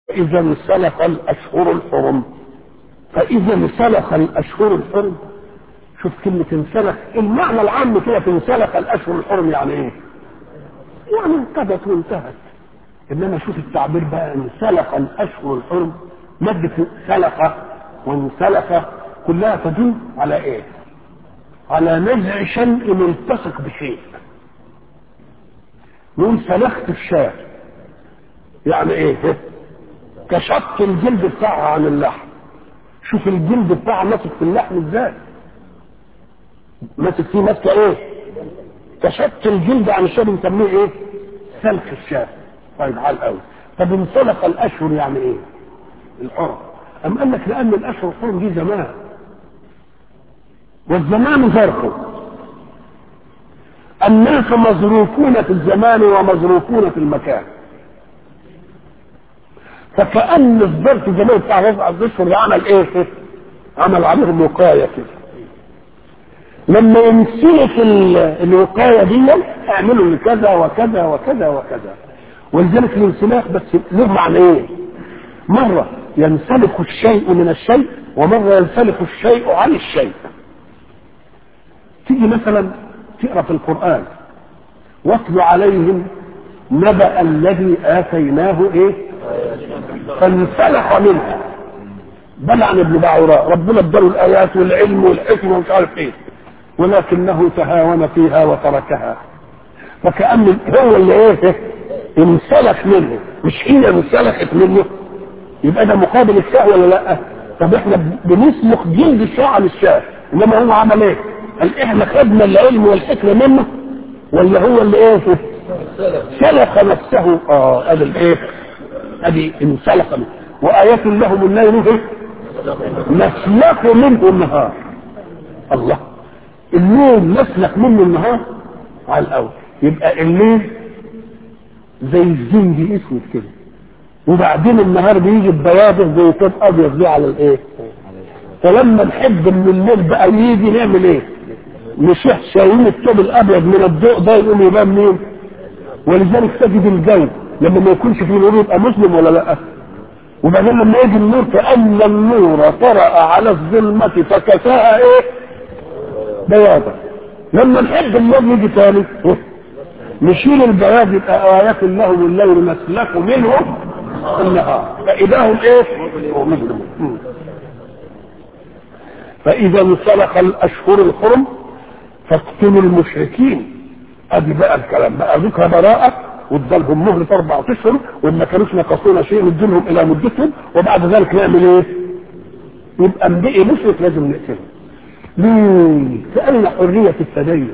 إذا انسلخ الأشهر الحرم فإذا انسلخ الأشهر الحرم شوف كلمة انسلخ المعنى العام كده في انسلخ الأشهر الحرم يعني إيه؟ يعني انقضت وانتهت إنما شوف التعبير بقى انسلخ الأشهر الحرم مادة سلخ وانسلخ كلها تدل على إيه؟ على نزع شيء ملتصق بشيء نقول سلخت الشاة يعني ايه كشط الجلد بتاعها عن اللحم شوف الجلد بتاعها ماسك في اللحم ازاي ماسك فيه ماسكه ايه كشط الجلد عن الشاة بنسميه ايه سلخ الشاة طيب عال قوي طب انسلخ الاشهر يعني ايه الحرم ام قال لك لان الاشهر الحرم دي زمان والزمان ظرف الناس مظروفون في الزمان ومظروفون في المكان فكأن الظرف زمان بتاع رفع الظفر عمل ايه؟ عمل عليهم وقاية كده لما يمسلك الوقاية دي اعملوا كذا وكذا وكذا وكذا ولذلك الانسلاخ بس له معنى ايه؟ مرة ينسلخ الشيء من الشيء ومرة ينسلخ الشيء عن الشيء تيجي مثلا تقرا في القران واتل عليهم نبأ الذي آتيناه إيه؟ فانسلخ منها بل عن ابن بعوراء ربنا اداله الآيات والعلم والحكمة ومش عارف إيه ولكنه تهاون فيها وتركها فكأن هو اللي إيه؟ انسلخ منه مش هي انسلخت منه يبقى ده مقابل الشاه ولا لا؟ طب احنا بنسلخ جلد الشاه عن الشاه انما هو عمل ايه؟ هل احنا خدنا العلم والحكمه منه ولا هو اللي ايه سلخ نفسه اه ادي الايه ادي انسلخ منه وآيات لهم الليل ايه نسلخ منه النهار الله الليل نسلخ منه النهار على الاول يبقى الليل زي الزنج اسود كده وبعدين النهار بيجي ببياضه زي كده ابيض دي على الايه فلما نحب ان الليل بقى يجي نعمل ايه نشح شايلين الثوب الابيض من الضوء ده يقوم يبان مين ولذلك تجد الجو لما ما يكونش فيه نور يبقى مسلم ولا لا وبعدين لما يجي النور كأن النور طرأ على الظلمة فكساها ايه بياضا لما نحب الليل يجي تاني نشيل البياض يبقى آيات الله والليل نسلك منه النهار فإذا هم ايه مظلمون فإذا انسلخ الأشهر الحرم فاقتلوا المشركين ادي بقى الكلام بقى ذكر براءة وادالهم مهلة أربعة أشهر وإن ما كانوش نقصونا شيء نديلهم إلى مدتهم وبعد ذلك نعمل إيه؟ يبقى بقي مشرك لازم نقتله. ليه؟ لأن حرية التدين.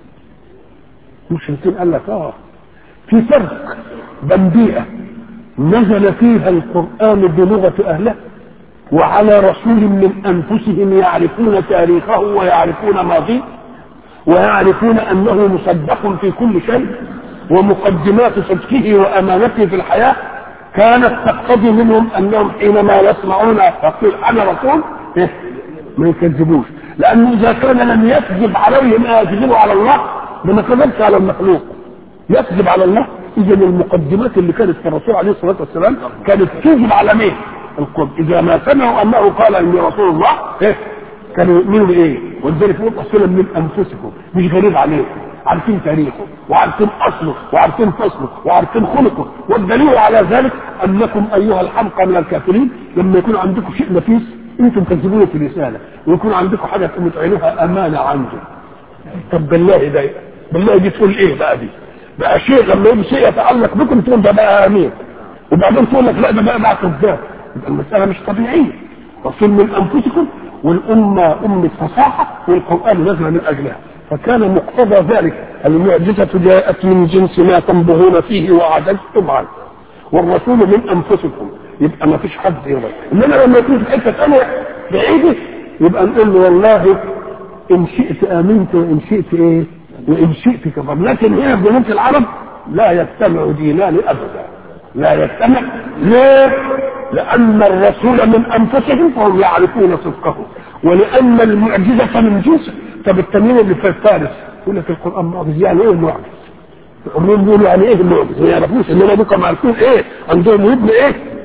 المشركين قال لك آه في فرق بين بيئة نزل فيها القرآن بلغة أهله وعلى رسول من أنفسهم يعرفون تاريخه ويعرفون ماضيه ويعرفون انه مصدق في كل شيء ومقدمات صدقه وامانته في الحياه كانت تقتضي منهم انهم حينما يسمعون يقول انا رسول إيه؟ ما يكذبوش لانه اذا كان لم يكذب عليهم ما يكذب على الله ما كذبش على المخلوق يكذب على الله اذا المقدمات اللي كانت في الرسول عليه الصلاه والسلام كانت تكذب على مين؟ القرب اذا ما سمعوا انه قال اني رسول الله إيه؟ كانوا يؤمنوا بايه؟ ولذلك يقول رسولا من انفسكم مش غريب عليكم عارفين تاريخه وعارفين اصله وعارفين فصله وعارفين خلقه والدليل على ذلك انكم ايها الحمقى من الكافرين لما يكون عندكم شيء نفيس انتم تكذبون في الرساله ويكون عندكم حاجه تقوموا تعينوها امانه عنده طب بالله ده بالله دي تقول ايه بقى دي؟ بقى شيء لما يجي شيء يتعلق بكم تقول ده بقى امين وبعدين تقول لك لا ده بقى مع كذاب يبقى المساله مش طبيعيه رسول من انفسكم والأمة أمة فصاحة والقرآن نزل من أجلها فكان مقتضى ذلك المعجزة جاءت من جنس ما تنبغون فيه وعجزتم عنه والرسول من أنفسكم يبقى ما فيش حد يقدر إنما لما يكون في حتة ثانية بعيدة يبقى نقول له والله إن شئت آمنت وإن شئت إيه وإن شئت كفر لكن هنا في بنوك العرب لا يجتمع دينان أبدا لا يجتمع ليه؟ لأن الرسول من أنفسهم فهم يعرفون صدقه ولأن المعجزة من جنسه طب التنين اللي في فارس يقول لك القرآن معجز يعني إيه معجز؟ الأمين بيقولوا يعني إيه المعجز؟ ما يعرفوش إنما بكم عارفين إيه؟ عندهم ابن إيه؟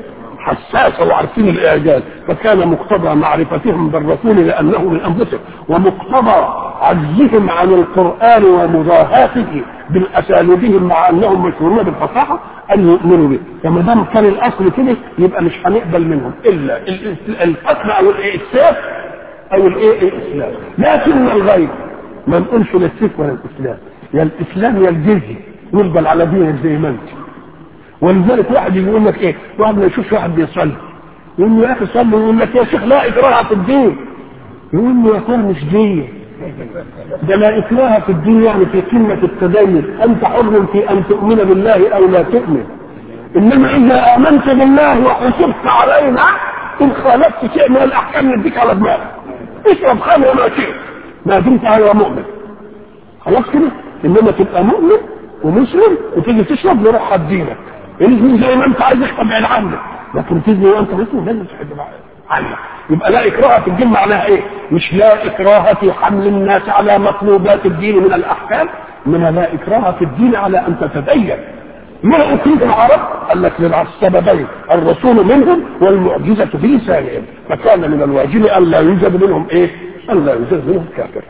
حساسه وعارفين الاعجاز فكان مقتضى معرفتهم بالرسول لانه من انفسهم ومقتضى عجزهم عن القران ومضاهاته بالاساليبهم مع انهم مشهورون بالفصاحه ان يؤمنوا به فما دام كان الاصل كده يبقى مش هنقبل منهم الا ال- ال- القتل او الإيه؟ السيف او الايه الاسلام لكن الغيب ما نقولش لا السيف ولا الاسلام يا الاسلام يا الجزيه نفضل على دينك زي ما انت ولذلك واحد يجي يقول لك ايه واحد ما يشوفش واحد بيصلي يقول له يا اخي صلي يقول لك يا شيخ لا اكراه في الدين يقول له يا اخوان مش دين ده لا اكراه في الدين يعني في قمه التدين انت حر في ان تؤمن بالله او لا تؤمن انما اذا امنت بالله وحسبت علينا ان خالفت شيء من الاحكام نديك على دماغك اشرب خمر ما شئت ما دمت على مؤمن خلاص كده انما تبقى مؤمن ومسلم وتيجي تشرب لروح دينك اذن زي ما انت عايز ابعد عنك لكن تزني وانت مسلم لازم تحب عنك يبقى لا اكراه في الدين معناها ايه؟ مش لا اكراه في حمل الناس على مطلوبات الدين من الاحكام انما لا اكراه في الدين على ان تتدين ما أكيد العرب قال لك للسببين الرسول منهم والمعجزة بلسانهم فكان من الواجب أن لا يوجد منهم إيه؟ أن لا يوجد منهم كافر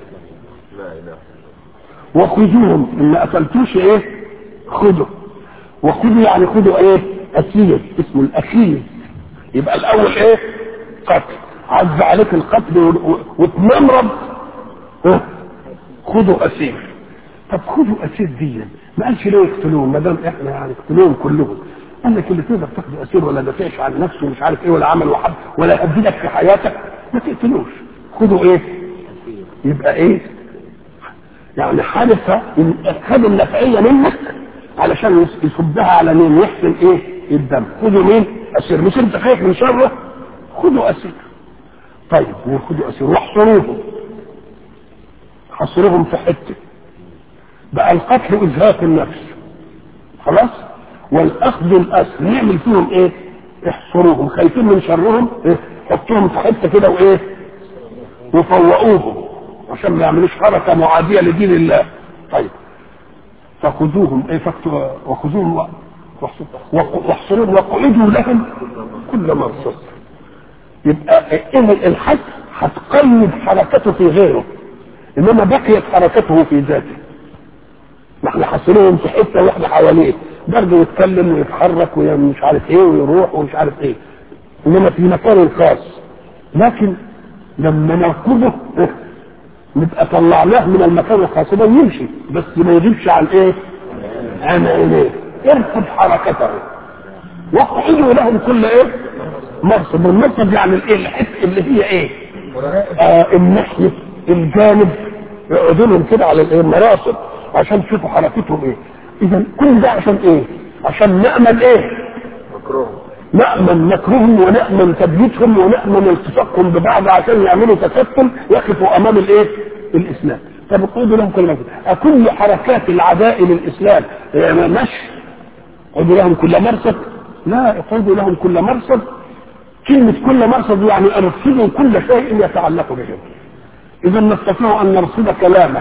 وخذوهم إن قتلتوش إيه؟ خذوا وخذوا يعني خذوا إيه؟ أسير اسمه الأخير يبقى الأول إيه؟ قتل عز عليك القتل و- و- وتمرض ها؟ خذوا أسير طب خذوا أسير دي ما قالش ليه يقتلوهم ما دام احنا يعني يقتلوهم كلهم قال لك اللي تقدر تاخد اسير ولا دافعش عن نفسه ومش عارف ايه ولا عمل وحد ولا يهددك في حياتك ما تقتلوش خذوا ايه؟ يبقى ايه؟ يعني حدث خد النفعيه منك علشان يس- يصبها على مين؟ يحسن ايه؟ الدم خذوا مين؟ اسير مش انت خايف من شره؟ خذوا اسير طيب وخذوا اسير واحصروهم حصرهم في حته بقى القتل ازهاق النفس خلاص والاخذ الاسر نعمل فيهم ايه احصروهم خايفين من شرهم إيه؟ حطوهم في حته كده وايه وفوقوهم عشان ما يعملوش حركه معاديه لدين الله طيب فخذوهم ايه فاكتوا وخذوهم و- واحصروا- واحصروهم وقعدوا لهم كل مرصد يبقى ايه الحد هتقيد حركته في غيره انما بقيت حركته في ذاته ما احنا حاصلين في حته واحده حواليه برضه يتكلم ويتحرك ومش عارف ايه ويروح ومش عارف ايه انما في مكانه الخاص لكن لما نركضه إيه؟ نبقى طلعناه من المكان الخاص ده ويمشي بس ما يغيبش عن ايه؟ عن عينيه اركض حركته واقعدوا لهم كل ايه؟ مرصد المرصد يعني الايه الحته اللي هي ايه؟ آه الناحيه الجانب يقعدوا لهم كده على الايه المراصد عشان تشوفوا حركتهم ايه اذا كل ده عشان ايه عشان نامل ايه نأمن مكرهم ونأمن تبييتهم ونأمن التصاقهم ببعض عشان يعملوا تكتل يقفوا امام الايه الاسلام طب اقعدوا لهم كل مرصد كل حركات العداء للاسلام آه، مشي اقعدوا لهم كل مرصد لا اقعدوا لهم كل مرصد كلمة كل مرصد يعني ارصدوا كل شيء يتعلق بهم اذا نستطيع ان نرصد كلامه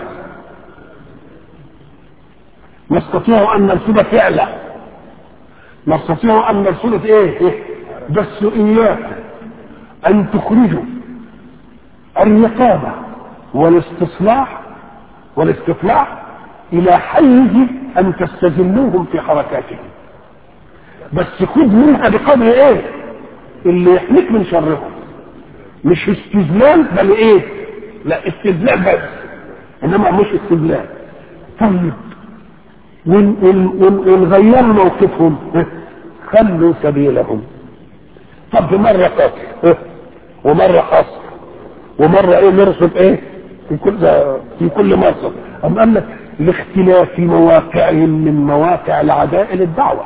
نستطيع ان نرصد فعله نستطيع ان نرصد ايه, إيه؟ بس اياك ان تخرجوا الرقابه والاستصلاح والاستطلاع الى حيز ان تستذلوهم في حركاتهم بس خذ منها بقدر ايه اللي يحميك من شرهم مش استذلال بل ايه لا استذلال بس انما مش استذلال طيب ون- ون- ون- ونغيروا موقفهم خلوا سبيلهم طب مرة قتل ومرة حصر ومرة ايه نرصد ايه في كل في كل مرصد أم قال لك لاختلاف مواقعهم من مواقع العداء للدعوة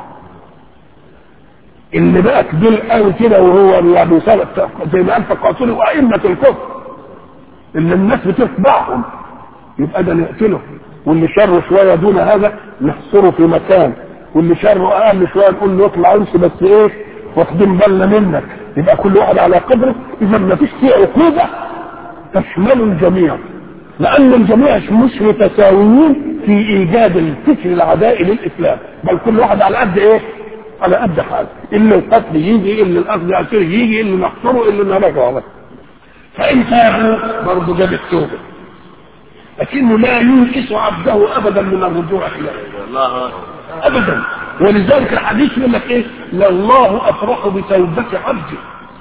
اللي بقى كبير قوي كده وهو يعني سلف زي ما قال تقاتلوا أئمة الكفر اللي الناس بتتبعهم يبقى ده نقتله واللي شره شويه دون هذا نحصره في مكان واللي شره اقل شويه نقول له اطلع امشي بس ايه واخدين بالنا منك يبقى كل واحد على قدره اذا ما فيش فيه عقوبه تشمل الجميع لان الجميع مش متساويين في ايجاد الفكر العدائي للاسلام بل كل واحد على قد ايه على قد حال اللي القتل يجي اللي الاخذ يأثير يجي اللي نحصره اللي نرجعه بس فان تابوا برضه جاب التوبه لكنه لا ينكس عبده ابدا من الرجوع اليه الله ابدا ولذلك الحديث يقول لك ايه لله افرح بتوبه عبده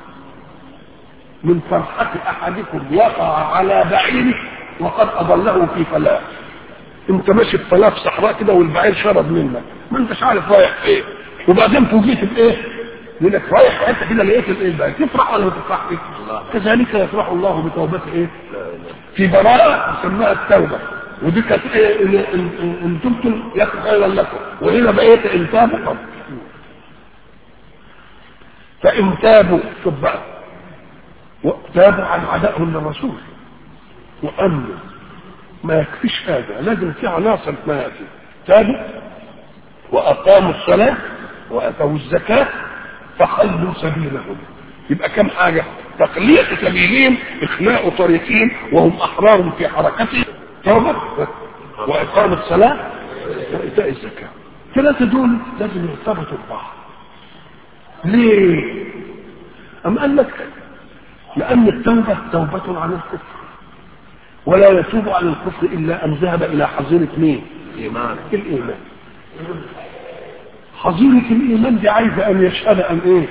من فرحة أحدكم وقع على بعيره وقد أضله في فلاح أنت ماشي في فلاح في صحراء كده والبعير شرب منك ما أنتش عارف رايح فين وبعدين فوجئت بإيه؟ يقول لك رايح في حتة كده لقيت الإيه البعير تفرح ولا ما تفرحش؟ كذلك يفرح الله بتوبته إيه؟ في براءة سماها التوبة ودي كانت إيه إن- إن- إن- إن تبتم يكن خيرا لكم وهنا بقيت إن تابوا قبل فإن تابوا شوف بقى وتابوا عن عدائهم للرسول وأمنوا ما يكفيش هذا لازم في عناصر ما يأتي تابوا وأقاموا الصلاة وأتوا الزكاة فخلوا سبيلهم يبقى كم حاجة تقلية سبيلهم إخلاء طريقهم وهم أحرار في حركتهم توبة وإقام الصلاة وإيتاء الزكاة ثلاثة دول لازم يرتبطوا ببعض ليه؟ أم قال لك لأن التوبة توبة عن الكفر ولا يتوب عن الكفر إلا أن ذهب إلى حظيرة مين؟ إيمان الإيمان حظيرة الإيمان دي عايزة أن يشهد أن إيه؟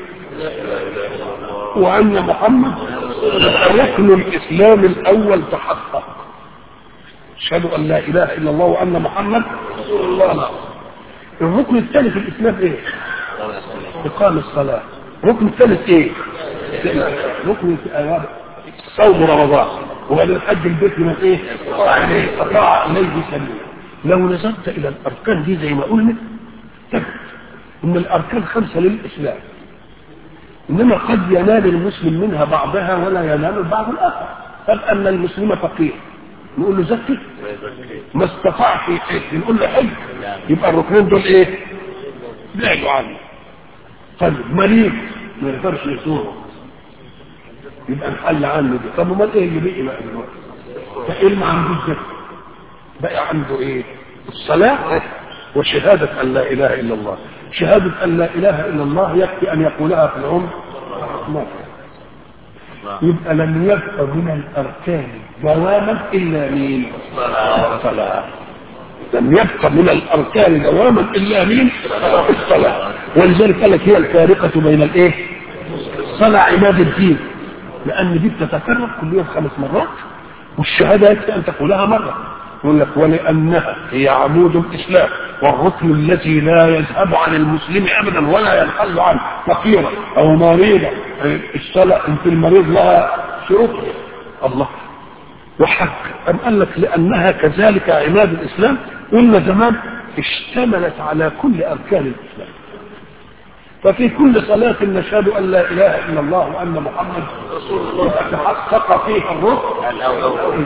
وأن محمد ركن الإسلام الأول تحقق اشهدوا أن لا إله إلا الله وأن محمد رسول الله الركن الثاني في الإسلام إيه؟ إقام الصلاة الركن الثالث إيه؟ ركن صوم رمضان وبعدين حج البيت من إيه؟ استطاع إليه سبيلا لو نظرت إلى الأركان دي زي ما قلنا تجد إن الأركان خمسة للإسلام إنما قد ينال المسلم منها بعضها ولا ينال البعض الآخر طب أن المسلم فقير نقول له زكي ما استطاع في حج نقول له حج يبقى الركنين دول ايه بعدوا عنه طيب مريض ما يقدرش يزوره يبقى نحل عنه دي طب امال ايه اللي بقي بقى دلوقتي فايه اللي ما عندوش زكي بقى عنده ايه الصلاة وشهادة أن لا إله إلا الله شهادة أن لا إله إلا الله يكفي أن يقولها في العمر مرة يبقى لم يبق من الأركان دواما إلا مين الصلاة لم يبق من الأركان دواما إلا مين الصلاة ولذلك قال لك هي الفارقة بين الإيه الصلاة عماد الدين لأن دي بتتكرر كل يوم خمس مرات والشهادة يكفي أن تقولها مرة يقول لك ولأنها هي عمود الإسلام والركن الذي لا يذهب عن المسلم أبدا ولا ينحل عنه فقيرا أو مريضا الصلاة في المريض لها شروط الله وحق أم قال لك لأنها كذلك عماد الإسلام قلنا زمان اشتملت على كل أركان الإسلام ففي كل صلاة نشهد أن لا إله إلا الله وأن محمد رسول الله تحقق فيها الركن الأول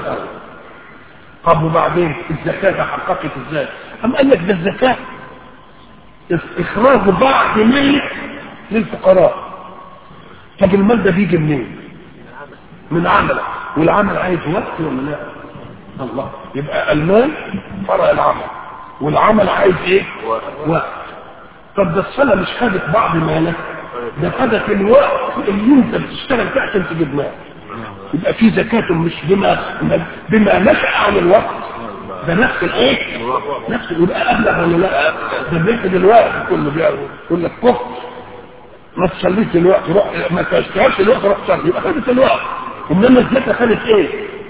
طب وبعدين الزكاة تحققت ازاي؟ أم قال لك ده الزكاة إخراج بعض مالك للفقراء طب المال ده بيجي منين؟ من عملك والعمل عايز وقت ولا لا؟ الله يبقى المال فرع العمل والعمل عايز ايه؟ وقت طب ده الصلاة مش خدت بعض مالك ده خدت الوقت اللي انت بتشتغل فيه عشان تجيب مال يبقى في زكاة مش بما بما نشأ عن الوقت ده نفس الايه؟ نفس يبقى ابلغ ولا لا؟ ده بياخد الوقت كله بيعرف يقول لك كفر ما تصليش دلوقتي روح ما تشتغلش دلوقتي روح صلي يبقى خدت الوقت انما الزكاة خدت ايه؟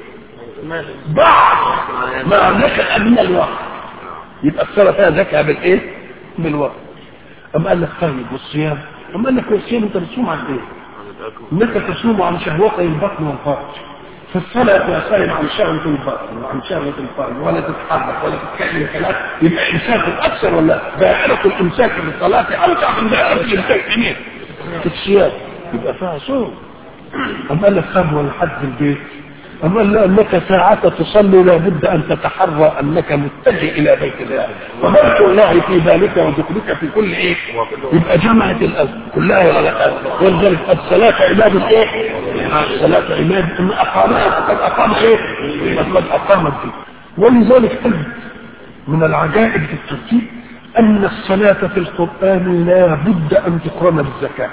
بعد ما نشأ من الوقت يبقى الصلاة فيها زكاة بالايه؟ بالوقت أما قال لك طيب والصيام أما قال لك الصيام أنت بتصوم عن إيه؟ إنك تصوم عن شهوتي البطن والفرج فالصلاة يا صايم عن شهوة البطن وعن شهوة الفرج ولا تتحرك ولا تتكلم كلام يبقى إمساك أكثر ولا دائرة الإمساك في الصلاة أوسع من دائرة الإمساك في مين؟ في الصيام يبقى فيها صوم أما قال لك طب ولا حد البيت أما أنك ساعة تصلي لابد أن تتحرى أنك متجه إلى بيت الله وبيت الله في ذلك ودخولك في كل إيه يبقى جمعت الأرض كلها ولا لا ولذلك الصلاة عباد الإيه الصلاة عباد إن أقامها فقد أقام إيه فقد أقام الدين ولذلك قلت من العجائب في الترتيب أن الصلاة في القرآن لا بد أن تقرن بالزكاة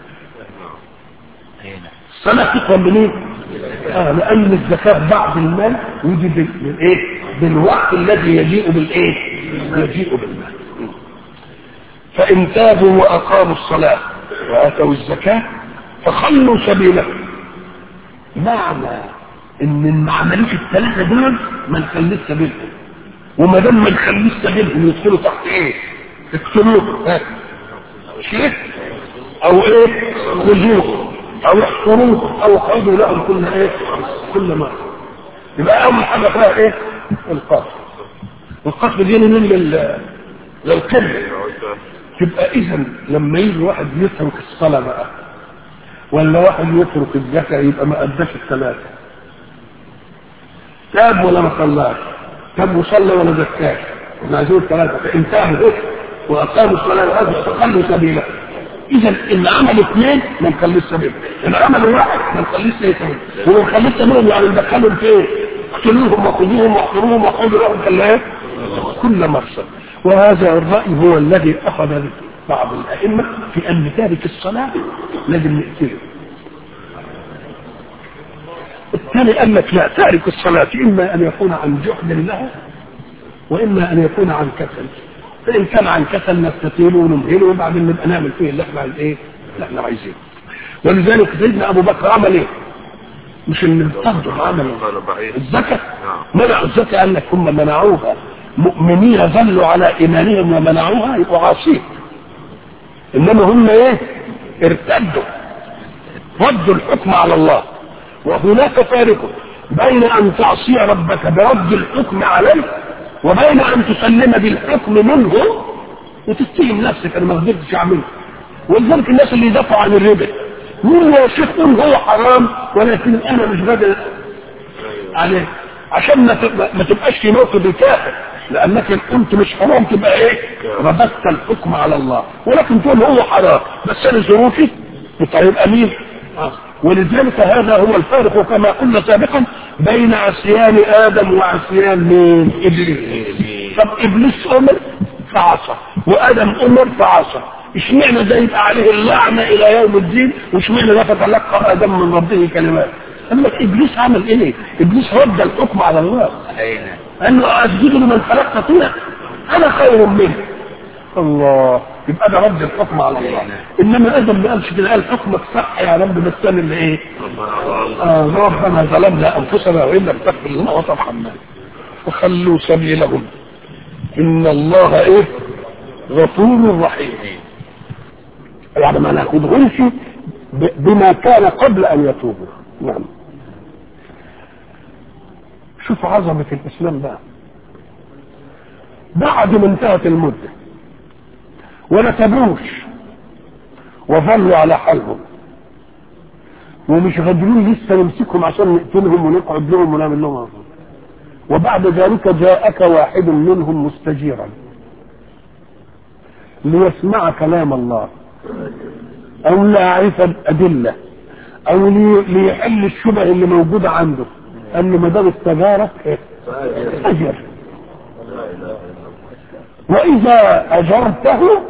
الصلاة تقرن منين؟ آه لأن الزكاة بعض المال يجي بالإيه؟ بالوقت الذي يجيء بالإيه؟ يجيء بالمال فإن تابوا وأقاموا الصلاة وآتوا الزكاة فخلوا سبيلهم معنى إن ما عملوش الثلاثة دول ما نخليش سبيلهم وما دام ما نخليش سبيلهم يدخلوا تحت إيه؟ اقتلوه شيء أو إيه؟ خذوه أو احصروه أو خذوا لهم كل إيه؟ كل مرة يبقى أول حاجة فيها إيه؟ القتل القتل دي من للكلمة تبقى اذا لما يجي واحد يترك الصلاه بقى ولا واحد يترك الزكاه يبقى ما اداش الثلاثه تاب ولا ما صلاش تاب وصلى ولا زكاش احنا عايزين الثلاثه فان تابوا واقاموا الصلاه وهذا استقلوا سبيله اذا ان عمل اثنين ما نخليش سبيل ان عمل واحد ما نخليش سبيل وما نخليش سبيلهم يعني ندخلهم في ايه؟ اقتلوهم وخذوهم واحضروهم وخذوا لهم كل كل مرصد وهذا الرأي هو الذي أخذ بعض الأئمة في أن تارك الصلاة لازم نقتله الثاني قال لك لا تارك الصلاة إما أن يكون عن جحد لها وإما أن يكون عن كسل فإن كان عن كسل نستطيله ونمهله وبعدين نبقى نعمل فيه اللي احنا ايه اللي احنا عايزينه ولذلك سيدنا أبو بكر عمل إيه؟ مش ان التهجر عمل الزكاة منعوا الزكاة قال لك هم منعوها مؤمنين ظلوا على ايمانهم ومنعوها يبقوا عاصين انما هم ايه ارتدوا ردوا الحكم على الله وهناك فارق بين ان تعصي ربك برد الحكم عليه وبين ان تسلم بالحكم منه وتتهم نفسك انا ما قدرتش اعمله ولذلك الناس اللي يدافعوا عن الربا يقول يا شيخ قول هو حرام ولكن انا مش قادر عليه عشان ما تبقاش في موقف الكافر لانك ان قلت مش حرام تبقى ايه ربطت الحكم على الله ولكن تقول هو حرام بس انا ظروفي طيب امين ولذلك هذا هو الفارق كما قلنا سابقا بين عصيان ادم وعصيان مين ابليس طب ابليس امر فعصى وادم امر فعصى اشمعنى ده يبقى عليه اللعنه الى يوم الدين واشمعنى ده فتلقى ادم من ربه كلمات اما ابليس عمل ايه ابليس رد الحكم على الله قال له اسجد لمن خلقت طينا انا خير منه الله يبقى ده رد الحكم على الله انما ادم ما قالش كده قال حكمك صح يا رب بس انا اللي ايه آه ربنا ظلمنا انفسنا وان لم تغفر لنا وترحمنا وخلوا سبيلهم ان الله ايه غفور رحيم يعني ما ناخدهمش بما كان قبل ان يتوبوا نعم شوف عظمة الإسلام بقى بعد ما انتهت المدة ولا تابوش وظلوا على حالهم ومش قادرين لسه نمسكهم عشان نقتلهم ونقعد لهم ونعمل لهم عظم. وبعد ذلك جاءك واحد منهم مستجيرا ليسمع كلام الله او ليعرف الادله او ليحل الشبه اللي موجوده عنده قال له ما دام استجارك ايه اجر واذا اجرته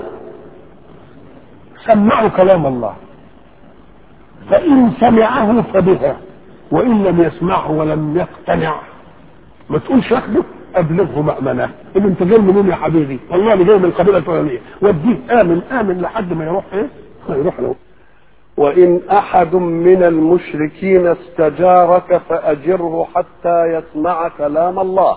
سمعوا كلام الله فان سمعه فبها وان لم يسمعه ولم يقتنع ما تقولش اخده ابلغه مأمنة ان انت جاي منين يا حبيبي والله انا جاي من القبيله الفلانيه وديه امن امن لحد ما يروح ايه ما يروح له وإن أحد من المشركين استجارك فأجره حتى يسمع كلام الله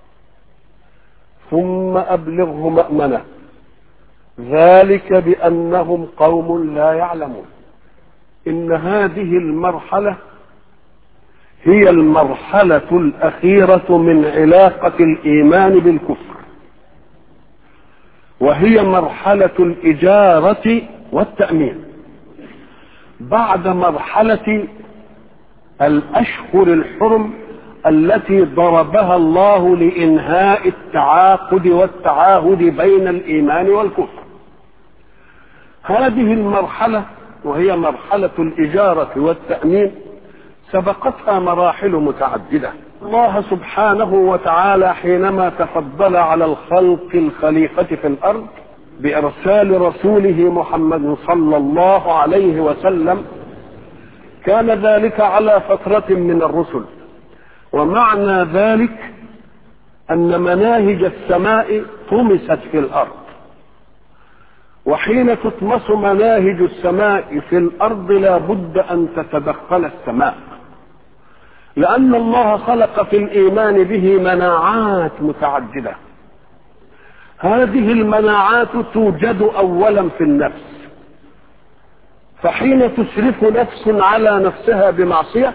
ثم أبلغه مأمنة ذلك بأنهم قوم لا يعلمون إن هذه المرحلة هي المرحلة الأخيرة من علاقة الإيمان بالكفر وهي مرحلة الإجارة والتأمين بعد مرحلة الأشهر الحرم التي ضربها الله لإنهاء التعاقد والتعاهد بين الإيمان والكفر هذه المرحلة وهي مرحلة الإجارة والتأمين سبقتها مراحل متعددة الله سبحانه وتعالى حينما تفضل على الخلق الخليقة في الأرض بإرسال رسوله محمد صلى الله عليه وسلم كان ذلك على فترة من الرسل ومعنى ذلك أن مناهج السماء طمست في الأرض وحين تطمس مناهج السماء في الأرض لا بد أن تتدخل السماء لأن الله خلق في الإيمان به مناعات متعددة هذه المناعات توجد أولا في النفس فحين تشرف نفس على نفسها بمعصية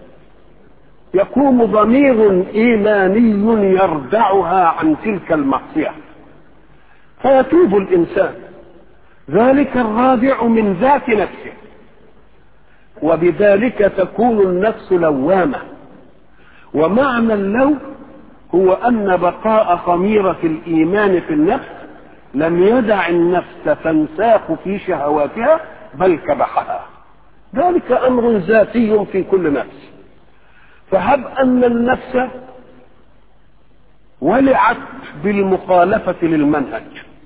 يقوم ضمير إيماني يردعها عن تلك المعصية فيتوب الإنسان ذلك الرادع من ذات نفسه وبذلك تكون النفس لوامة ومعنى اللوم هو أن بقاء خميرة الإيمان في النفس لم يدع النفس تنساخ في شهواتها بل كبحها ذلك أمر ذاتي في كل نفس فهب أن النفس ولعت بالمخالفة للمنهج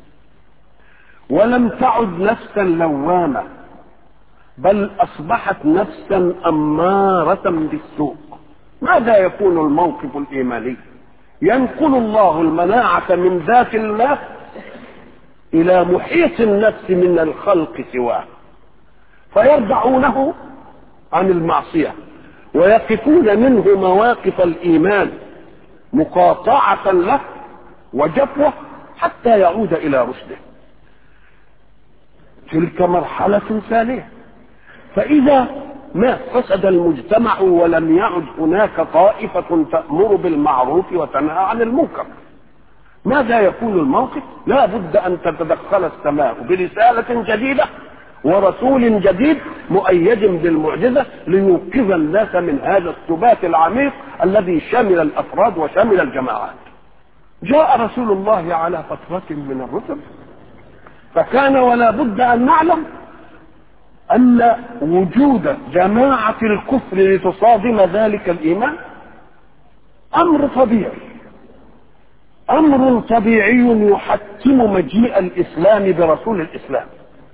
ولم تعد نفسا لوامة بل أصبحت نفسا أمارة بالسوء ماذا يكون الموقف الإيماني ينقل الله المناعة من ذات النفس إلى محيط النفس من الخلق سواه فيرجعونه عن المعصية ويقفون منه مواقف الإيمان مقاطعة له وجفوة حتى يعود إلى رشده تلك مرحلة ثانية فإذا ما فسد المجتمع ولم يعد هناك طائفة تأمر بالمعروف وتنهى عن المنكر ماذا يكون الموقف لا بد أن تتدخل السماء برسالة جديدة ورسول جديد مؤيد بالمعجزة ليوقظ الناس من هذا السبات العميق الذي شمل الأفراد وشمل الجماعات جاء رسول الله على فترة من الرسل فكان ولا بد أن نعلم أن وجود جماعة الكفر لتصادم ذلك الإيمان أمر طبيعي أمر طبيعي يحتم مجيء الإسلام برسول الإسلام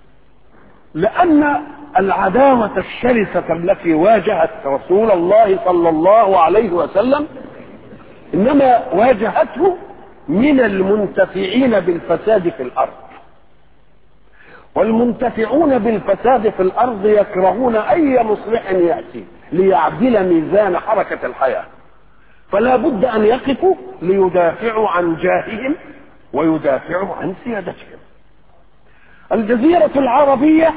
لأن العداوة الشرسة التي واجهت رسول الله صلى الله عليه وسلم إنما واجهته من المنتفعين بالفساد في الأرض والمنتفعون بالفساد في الارض يكرهون اي مصلح ياتي ليعدل ميزان حركه الحياه فلا بد ان يقفوا ليدافعوا عن جاههم ويدافعوا عن سيادتهم الجزيره العربيه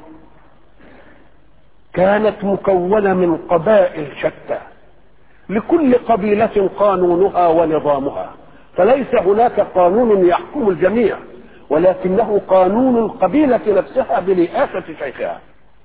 كانت مكونه من قبائل شتى لكل قبيله قانونها ونظامها فليس هناك قانون يحكم الجميع ولكنه قانون القبيلة نفسها برئاسة شيخها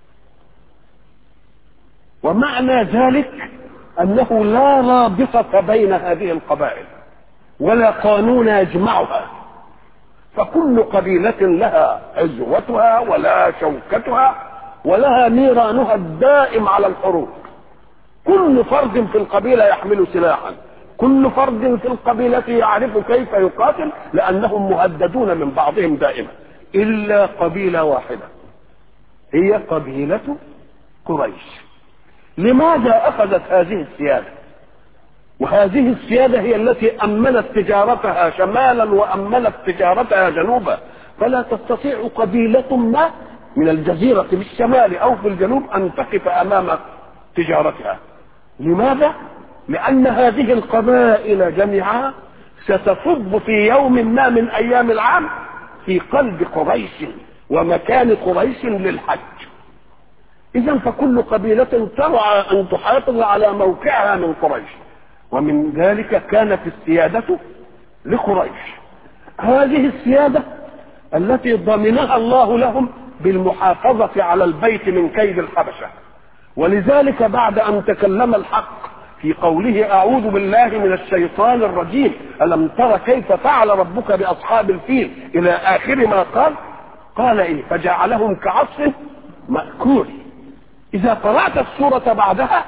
ومعنى ذلك أنه لا رابطة بين هذه القبائل ولا قانون يجمعها فكل قبيلة لها عزوتها ولها شوكتها ولها نيرانها الدائم على الحروب كل فرد في القبيلة يحمل سلاحا كل فرد في القبيلة يعرف كيف يقاتل لأنهم مهددون من بعضهم دائما إلا قبيلة واحدة هي قبيلة قريش لماذا أخذت هذه السيادة وهذه السيادة هي التي أمنت تجارتها شمالا وأمنت تجارتها جنوبا فلا تستطيع قبيلة ما من الجزيرة في الشمال أو في الجنوب أن تقف أمام تجارتها لماذا؟ لأن هذه القبائل جميعها ستصب في يوم ما من أيام العام في قلب قريش ومكان قريش للحج إذا فكل قبيلة ترعى أن تحافظ على موقعها من قريش ومن ذلك كانت السيادة لقريش هذه السيادة التي ضمنها الله لهم بالمحافظة على البيت من كيد الحبشة ولذلك بعد أن تكلم الحق في قوله أعوذ بالله من الشيطان الرجيم ألم تر كيف فعل ربك بأصحاب الفيل إلى آخر ما قال قال إيه فجعلهم كعصف مأكول إذا قرأت السورة بعدها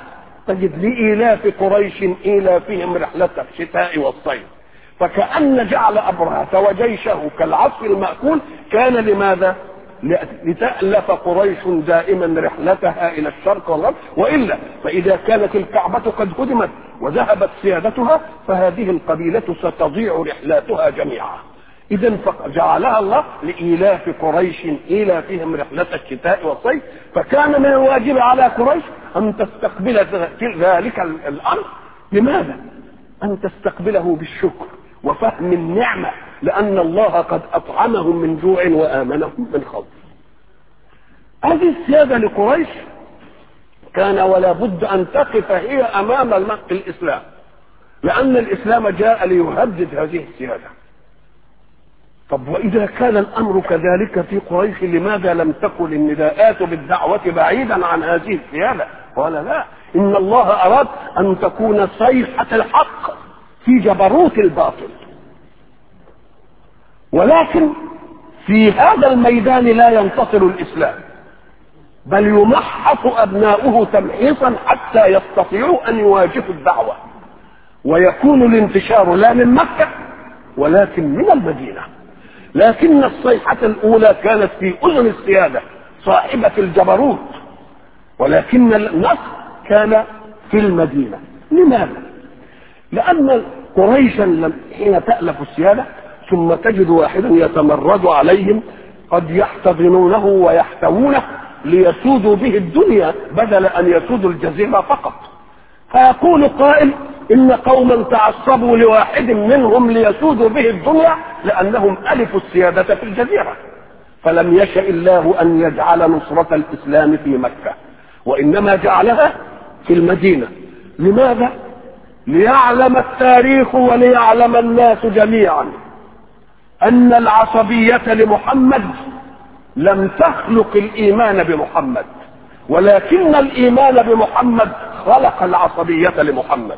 تجد لإيلاف قريش إيلافهم رحلة الشتاء والصيف فكأن جعل أبرهة وجيشه كالعصف المأكول كان لماذا؟ لتألف قريش دائما رحلتها إلى الشرق والغرب وإلا فإذا كانت الكعبة قد هدمت وذهبت سيادتها فهذه القبيلة ستضيع رحلاتها جميعا إذا جعلها الله لإيلاف قريش إيلافهم رحلة الشتاء والصيف فكان من الواجب على قريش أن تستقبل ذلك الأمر لماذا؟ أن تستقبله بالشكر وفهم النعمة لأن الله قد أطعمهم من جوع وآمنهم من خوف هذه السيادة لقريش كان ولا بد أن تقف هي أمام الإسلام لأن الإسلام جاء ليهدد هذه السيادة طب وإذا كان الأمر كذلك في قريش لماذا لم تكن النداءات بالدعوة بعيدا عن هذه السيادة قال لا إن الله أراد أن تكون صيحة الحق في جبروت الباطل ولكن في هذا الميدان لا ينتصر الإسلام بل يمحص أبناؤه تمحيصا حتى يستطيعوا أن يواجهوا الدعوة ويكون الانتشار لا من مكة ولكن من المدينة لكن الصيحة الأولى كانت في أذن السيادة صاحبة الجبروت ولكن النصر كان في المدينة لماذا؟ لأن قريشا حين تألف السيادة ثم تجد واحدا يتمرد عليهم قد يحتضنونه ويحتوونه ليسودوا به الدنيا بدل أن يسودوا الجزيرة فقط فيقول قائل إن قوما تعصبوا لواحد منهم ليسودوا به الدنيا لأنهم ألفوا السيادة في الجزيرة فلم يشأ الله أن يجعل نصرة الإسلام في مكة وإنما جعلها في المدينة لماذا؟ ليعلم التاريخ وليعلم الناس جميعا أن العصبية لمحمد لم تخلق الإيمان بمحمد ولكن الإيمان بمحمد خلق العصبية لمحمد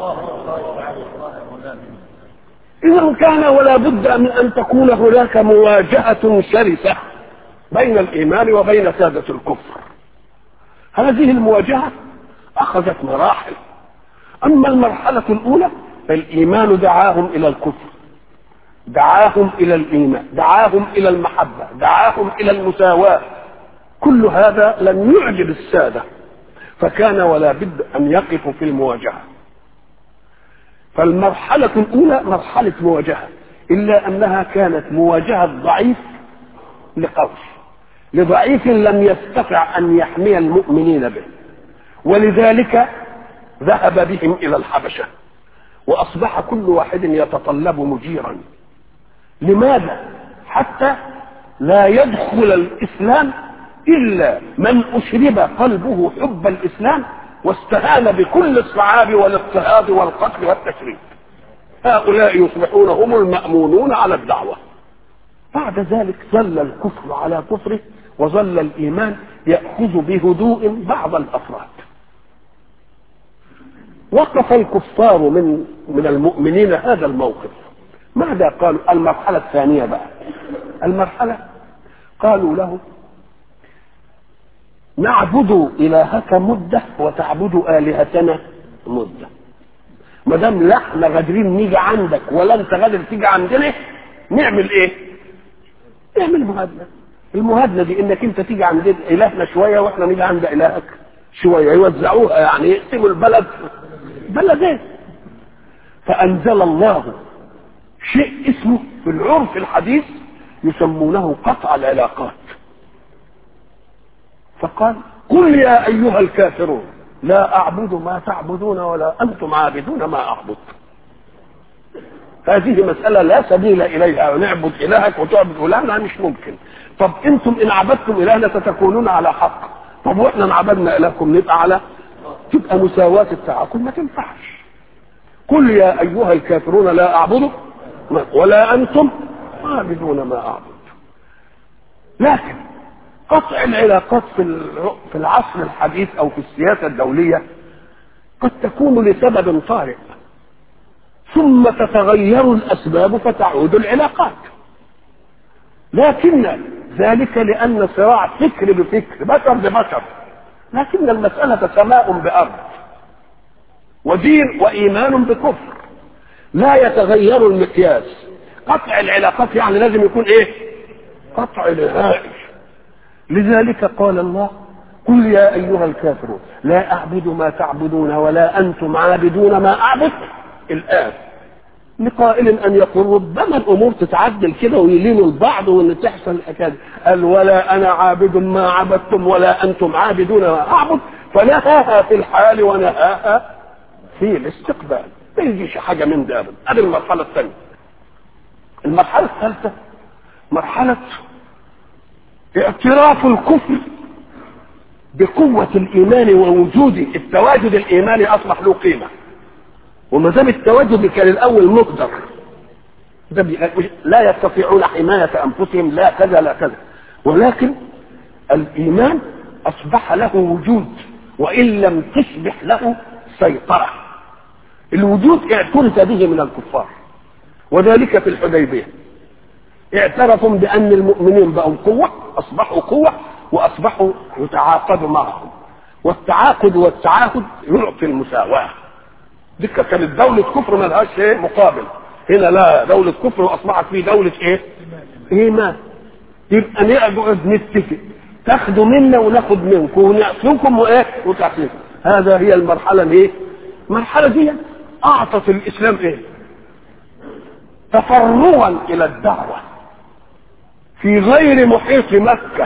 إذا كان ولا بد من أن تكون هناك مواجهة شرسة بين الإيمان وبين سادة الكفر هذه المواجهة أخذت مراحل أما المرحلة الأولى فالإيمان دعاهم إلى الكفر دعاهم إلى الإيمان دعاهم إلى المحبة دعاهم إلى المساواة كل هذا لم يعجب السادة فكان ولا بد أن يقفوا في المواجهة فالمرحلة الأولى مرحلة مواجهة إلا أنها كانت مواجهة ضعيف لقوي لضعيف لم يستطع أن يحمي المؤمنين به ولذلك ذهب بهم إلى الحبشة وأصبح كل واحد يتطلب مجيرا لماذا حتى لا يدخل الإسلام إلا من أشرب قلبه حب الإسلام واستهان بكل الصعاب والاضطهاد والقتل والتشريد هؤلاء يصبحون هم المأمونون على الدعوة بعد ذلك ظل الكفر على كفره وظل الإيمان يأخذ بهدوء بعض الأفراد وقف الكفار من من المؤمنين هذا الموقف ماذا قالوا المرحلة الثانية بقى المرحلة قالوا له نعبد إلهك مدة وتعبد آلهتنا مدة ما دام لا احنا قادرين نيجي عندك ولا انت قادر تيجي عندنا نعمل ايه؟ نعمل مهادنة المهادنة دي انك انت تيجي عند الهنا شوية واحنا نيجي عند الهك شوية يوزعوها يعني يقسموا البلد بلدين فأنزل الله شيء اسمه في العرف الحديث يسمونه قطع العلاقات فقال قل يا أيها الكافرون لا أعبد ما تعبدون ولا أنتم عابدون ما أعبد هذه مسألة لا سبيل إليها ونعبد إلهك وتعبد إلهنا مش ممكن طب أنتم إن عبدتم إلهنا ستكونون على حق طب وإحنا إن عبدنا إلهكم نبقى على تبقى مساواة التعاقل ما تنفعش قل يا أيها الكافرون لا أعبد ولا أنتم عابدون ما أعبد لكن قطع العلاقات في في العصر الحديث أو في السياسة الدولية قد تكون لسبب طارئ ثم تتغير الأسباب فتعود العلاقات لكن ذلك لأن صراع فكر بفكر بشر ببشر لكن المسألة سماء بأرض ودين وايمان بكفر لا يتغير المقياس قطع العلاقات يعني لازم يكون ايه قطع نهائي لذلك قال الله قل يا ايها الكافرون لا اعبد ما تعبدون ولا انتم عابدون ما اعبد الان لقائل ان يقول ربما الامور تتعدل كده ويلينوا البعض وان تحصل الحكايه دي. قال ولا انا عابد ما عبدتم ولا انتم عابدون ما اعبد فنهاها في الحال ونهاها في الاستقبال ما يجيش حاجه من ده ابدا هذه المرحله الثانيه المرحله الثالثه مرحله اعتراف الكفر بقوة الإيمان ووجود التواجد الإيماني أصبح له قيمة وما دام التواجد كان الأول مقدر ده لا يستطيعون حماية أنفسهم لا كذا لا كذا ولكن الإيمان أصبح له وجود وإن لم تصبح له سيطرة الوجود اعترف به من الكفار وذلك في الحديبية اعترفوا بأن المؤمنين بقوا قوة أصبحوا قوة وأصبحوا يتعاقدوا معهم والتعاقد والتعاهد يعطي المساواة دي كانت دولة كفر ما لهاش ايه مقابل هنا لا دولة كفر وأصبحت في دولة ايه إيمان يبقى نقعد نتفق تاخدوا منا وناخد منكم ونعطيكم وايه وتعطيكم هذا هي المرحلة الايه المرحلة دي أعطت الإسلام ايه تفرغا إلى الدعوة في غير محيط مكة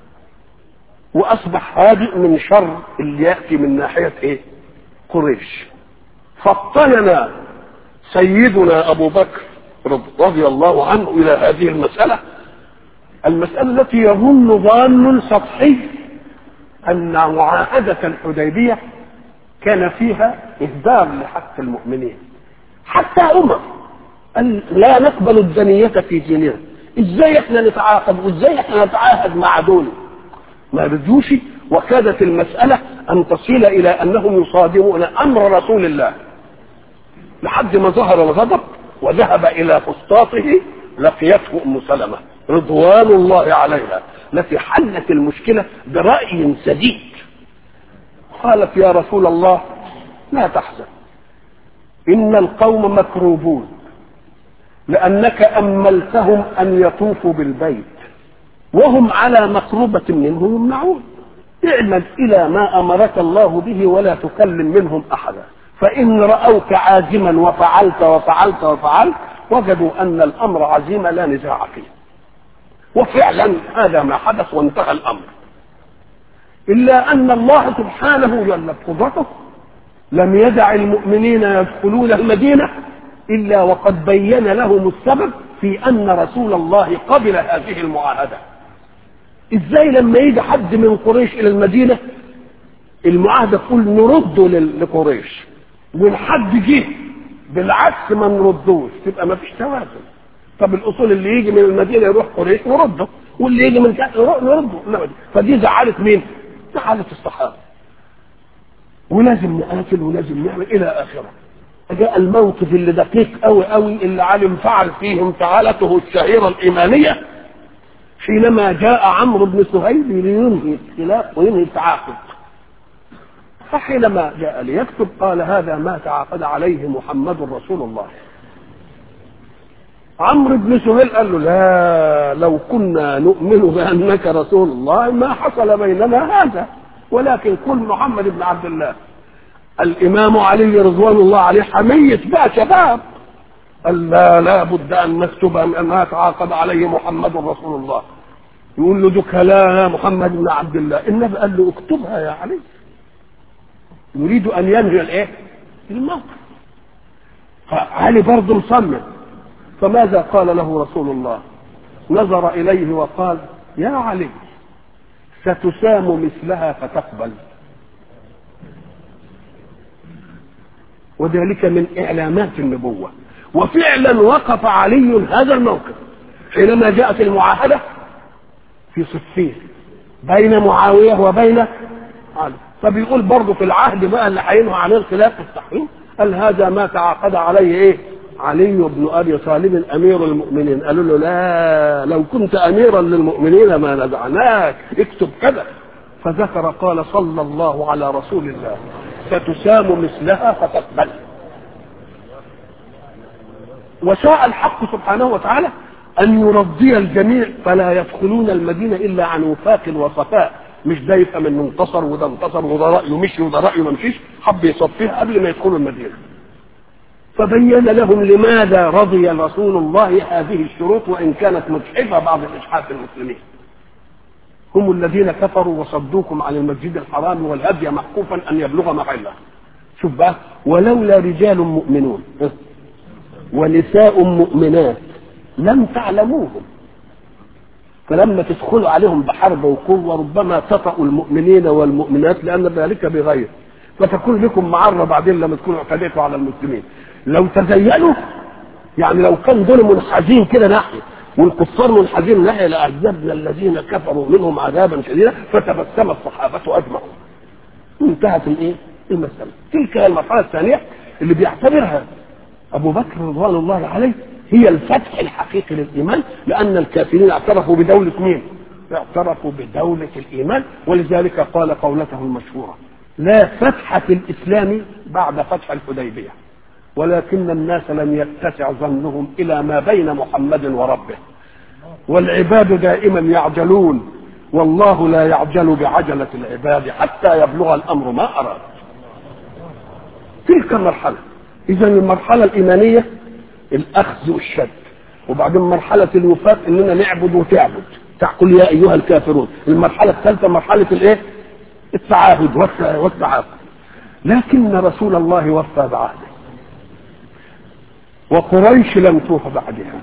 وأصبح هادئ من شر اللي يأتي من ناحية إيه؟ قريش فاطلنا سيدنا أبو بكر رضي الله عنه إلى هذه المسألة المسألة التي يظن ظان سطحي أن معاهدة الحديبية كان فيها إهدار لحق المؤمنين حتى عمر قال لا نقبل الدنية في ديننا ازاي احنا نتعاقد وازاي احنا نتعاهد مع دول ما رضيوش وكادت المسألة أن تصل إلى أنهم يصادمون أمر رسول الله لحد ما ظهر الغضب وذهب إلى فسطاطه لقيته أم سلمة رضوان الله عليها التي حلت المشكلة برأي سديد قالت يا رسول الله لا تحزن إن القوم مكروبون لأنك أملتهم أن يطوفوا بالبيت وهم على مقربة منه يمنعون اعمل إلى ما أمرك الله به ولا تكلم منهم أحدا فإن رأوك عازما وفعلت وفعلت وفعلت وجدوا أن الأمر عزيمة لا نزاع فيه وفعلا هذا ما حدث وانتهى الأمر إلا أن الله سبحانه جل قدرته لم يدع المؤمنين يدخلون المدينة إلا وقد بين لهم السبب في أن رسول الله قبل هذه المعاهدة إزاي لما يجي حد من قريش إلى المدينة المعاهدة تقول نرده لقريش والحد جه بالعكس ما نردوش تبقى ما فيش توازن طب الأصول اللي يجي من المدينة يروح قريش نرده واللي يجي من كذا يروح نرده فدي زعلت مين؟ زعلت الصحابة ولازم نقاتل ولازم نعمل إلى آخره جاء الموقف اللي دقيق قوي قوي اللي علم فعل فيه انفعالته الشهيرة الإيمانية حينما جاء عمرو بن سهيل لينهي الخلاف وينهي التعاقد فحينما جاء ليكتب قال هذا ما تعاقد عليه محمد رسول الله عمرو بن سهيل قال له لا لو كنا نؤمن بأنك رسول الله ما حصل بيننا هذا ولكن كل محمد بن عبد الله الامام علي رضوان الله عليه حمية بقى شباب قال لا لا بد ان نكتب ما تعاقد عليه محمد رسول الله يقول له دك لا يا محمد بن عبد الله النبي قال له اكتبها يا علي يريد ان ينهي الايه الموقف فعلي برضه مصمم فماذا قال له رسول الله نظر اليه وقال يا علي ستسام مثلها فتقبل وذلك من إعلامات النبوة وفعلا وقف علي هذا الموقف حينما جاءت المعاهدة في صفين بين معاوية وبين علي فبيقول برضه في العهد بقى اللي هينهى عن الخلاف في التحريم قال هذا ما تعاقد عليه ايه علي بن ابي طالب امير المؤمنين قالوا له لا لو كنت اميرا للمؤمنين ما نزعناك اكتب كذا فذكر قال صلى الله على رسول الله فتسام مثلها فتقبل وشاء الحق سبحانه وتعالى أن يرضي الجميع فلا يدخلون المدينة إلا عن وفاق وصفاء مش ده يبقى من انتصر وده انتصر وده رأيه مشي وده رأيه ما مشيش حب يصفيها قبل ما يدخلوا المدينة فبين لهم لماذا رضي رسول الله هذه الشروط وإن كانت متحفة بعض الإجحاف المسلمين هم الذين كفروا وصدوكم عن المسجد الحرام والهدي محكوفا أن يبلغ محله شوف بقى ولولا رجال مؤمنون ونساء مؤمنات لم تعلموهم فلما تدخلوا عليهم بحرب وقوة ربما تطأوا المؤمنين والمؤمنات لأن ذلك بغير فتكون لكم معرة بعدين لما تكونوا اعتديتوا على المسلمين لو تزينوا يعني لو كان دول منحازين كده ناحية والكفار منحازين ناحية لأعذبنا الذين كفروا منهم عذابا شديدا فتبسم الصحابة أجمعون انتهت الايه؟ المسألة تلك هي المرحلة الثانية اللي بيعتبرها أبو بكر رضوان الله عليه هي الفتح الحقيقي للإيمان لأن الكافرين اعترفوا بدولة مين؟ اعترفوا بدولة الإيمان ولذلك قال قولته المشهورة لا فتح في الإسلام بعد فتح الحديبية ولكن الناس لم يتسع ظنهم إلى ما بين محمد وربه والعباد دائما يعجلون والله لا يعجل بعجلة العباد حتى يبلغ الأمر ما أراد تلك المرحلة إذا المرحلة الإيمانية الأخذ والشد وبعدين مرحلة الوفاق إننا نعبد وتعبد تقول يا أيها الكافرون المرحلة الثالثة مرحلة الإيه؟ التعاهد والتعاقد لكن رسول الله وفى بعهده وقريش لم توف بعدها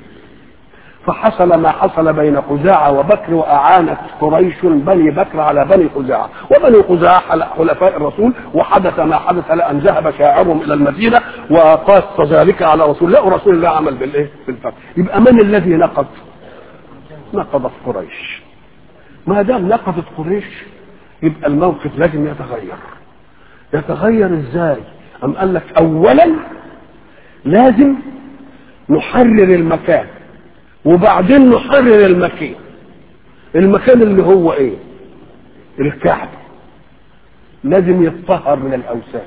فحصل ما حصل بين خزاعة وبكر وأعانت قريش بني بكر على بني خزاعة وبني خزاعة حلفاء الرسول وحدث ما حدث لأن ذهب شاعرهم إلى المدينة وقاس ذلك على رسول الله ورسول الله عمل بالإيه؟ بالفتح يبقى من الذي نقض؟ نقضت قريش ما دام نقضت قريش يبقى الموقف لازم يتغير يتغير ازاي؟ أم قال لك أولا لازم نحرر المكان وبعدين نحرر المكان المكان اللي هو ايه الكعبة لازم يتطهر من الاوثان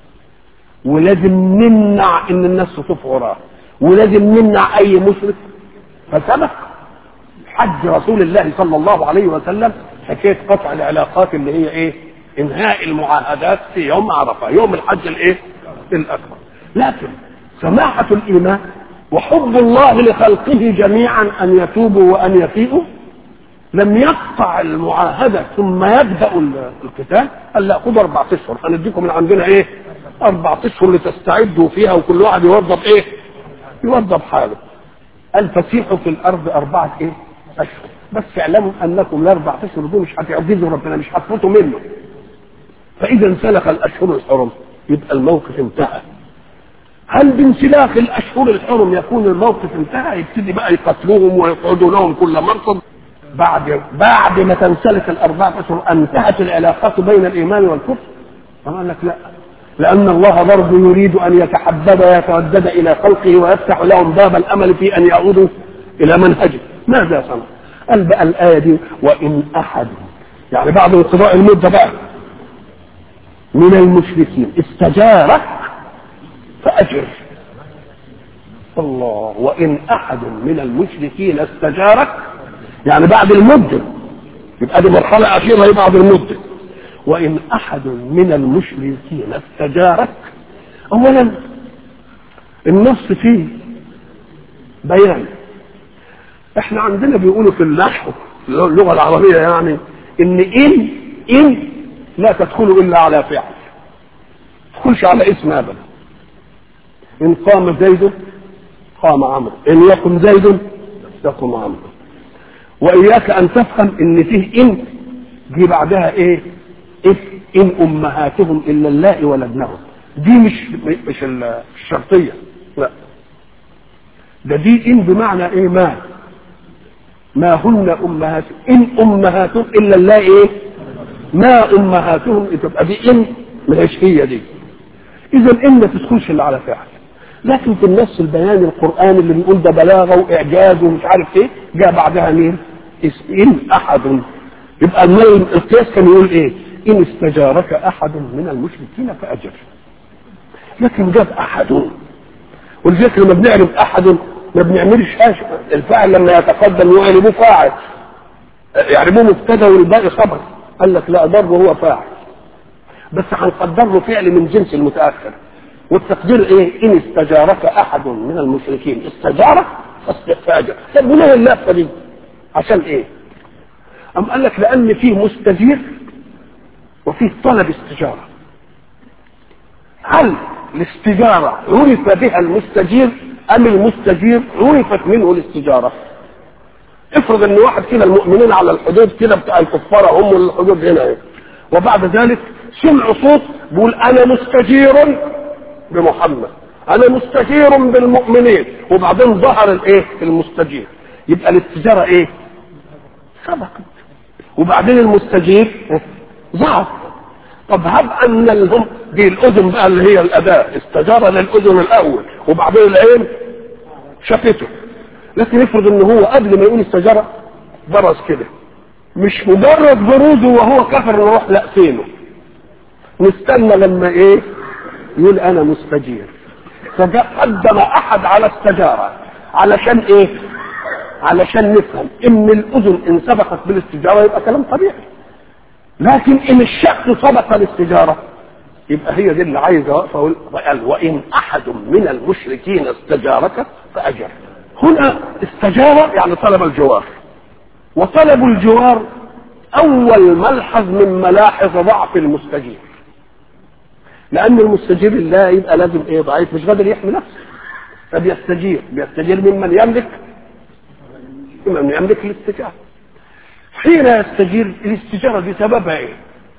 ولازم نمنع ان الناس تطوف وراه ولازم نمنع اي مشرك فسبق حج رسول الله صلى الله عليه وسلم حكايه قطع العلاقات اللي هي ايه انهاء المعاهدات في يوم عرفه يوم الحج الايه الاكبر لكن سماحه الايمان وحب الله لخلقه جميعا ان يتوبوا وان يفيئوا لم يقطع المعاهدة ثم يبدأ القتال قال لا خدوا أربعة أشهر هنديكم من عندنا إيه؟ أربعة أشهر لتستعدوا فيها وكل واحد يوظف إيه؟ يوظف حاله. قال فسيحوا في الأرض أربعة إيه؟ أشهر بس اعلموا أنكم الأربعة أشهر دول مش هتعجزوا ربنا مش هتفوتوا منه. فإذا انسلخ الأشهر الحرم يبقى الموقف انتهى. هل بانسلاخ الاشهر الحرم يكون الموقف انتهى يبتدي بقى يقتلوهم ويقعدوا لهم كل مرصد بعد بعد ما تنسلخ الاربعه اشهر انتهت العلاقات بين الايمان والكفر قال لك لا لان الله برضه يريد ان يتحبب ويتودد الى خلقه ويفتح لهم باب الامل في ان يعودوا الى منهجه ماذا صنع؟ قال بقى الايه دي وان احد يعني بعد انقضاء المده بقى من المشركين استجارك فأجر الله وإن أحد من المشركين استجارك يعني بعد المدة يبقى دي مرحلة أخيرة هي بعد المدة وإن أحد من المشركين استجارك أولا النص فيه بيان احنا عندنا بيقولوا في النحو اللغة العربية يعني إن إن إن لا تدخل إلا على فعل تدخلش على اسم أبدا إن قام زيد قام عمرو إن يقم زيد يقوم عمرو وإياك أن تفهم إن فيه إن دي بعدها إيه؟ إف إن أمهاتهم إلا اللائي ولدنهم دي مش مش الشرطية لا ده دي إن بمعنى إيه ما ما هن أمهاتهم إن أمهاتهم إلا اللائي إيه؟ ما أمهاتهم تبقى دي إن مش هي دي إذا إن ما تدخلش إلا على فعل لكن في النص البياني القرآني اللي بيقول ده بلاغة وإعجاز ومش عارف إيه جاء بعدها مين؟ إن أحد يبقى القياس كان يقول إيه؟ ان استجارك احد من المشركين فاجر لكن جاب احد ولذلك لما بنعرف احد ما بنعملش الفاعل لما يتقدم يعربوه فاعل يعربوه مبتدا والباقي خبر قال لك لا برضه هو فاعل بس هنقدر له فعل من جنس المتاخر والتقدير ايه ان استجارك احد من المشركين استجارك فاجر طب وليه اللفه دي عشان ايه ام قال لك لان فيه مستجير وفيه طلب استجاره هل الاستجاره عرف بها المستجير ام المستجير عرفت منه الاستجاره افرض ان واحد كده المؤمنين على الحدود كده بتاع الكفار هم الحدود هنا ايه وبعد ذلك سمعوا صوت بيقول انا مستجير بمحمد انا مستجير بالمؤمنين وبعدين ظهر الايه المستجير يبقى الاستجاره ايه سبقت وبعدين المستجير ظهر طب هب ان لهم دي الاذن بقى اللي هي الاداه استجار للاذن الاول وبعدين العين شافته لكن افرض ان هو قبل ما يقول استجاره برز كده مش مجرد بروزه وهو كفر نروح لقفينه نستنى لما ايه يقول انا مستجير فقدم احد على استجاره علشان ايه علشان نفهم ان الاذن ان سبقت بالاستجاره يبقى كلام طبيعي لكن ان الشك سبق الاستجاره يبقى هي دي اللي عايزه واقفه قال وان احد من المشركين استجارك فاجر هنا استجار يعني طلب الجوار وطلب الجوار اول ملحظ من ملاحظ ضعف المستجير لان المستجير لله يبقى لازم ايه ضعيف مش قادر يحمي نفسه فبيستجير بيستجير ممن يملك ممن يملك الاستجابه حين يستجير الاستجاره دي سببها ايه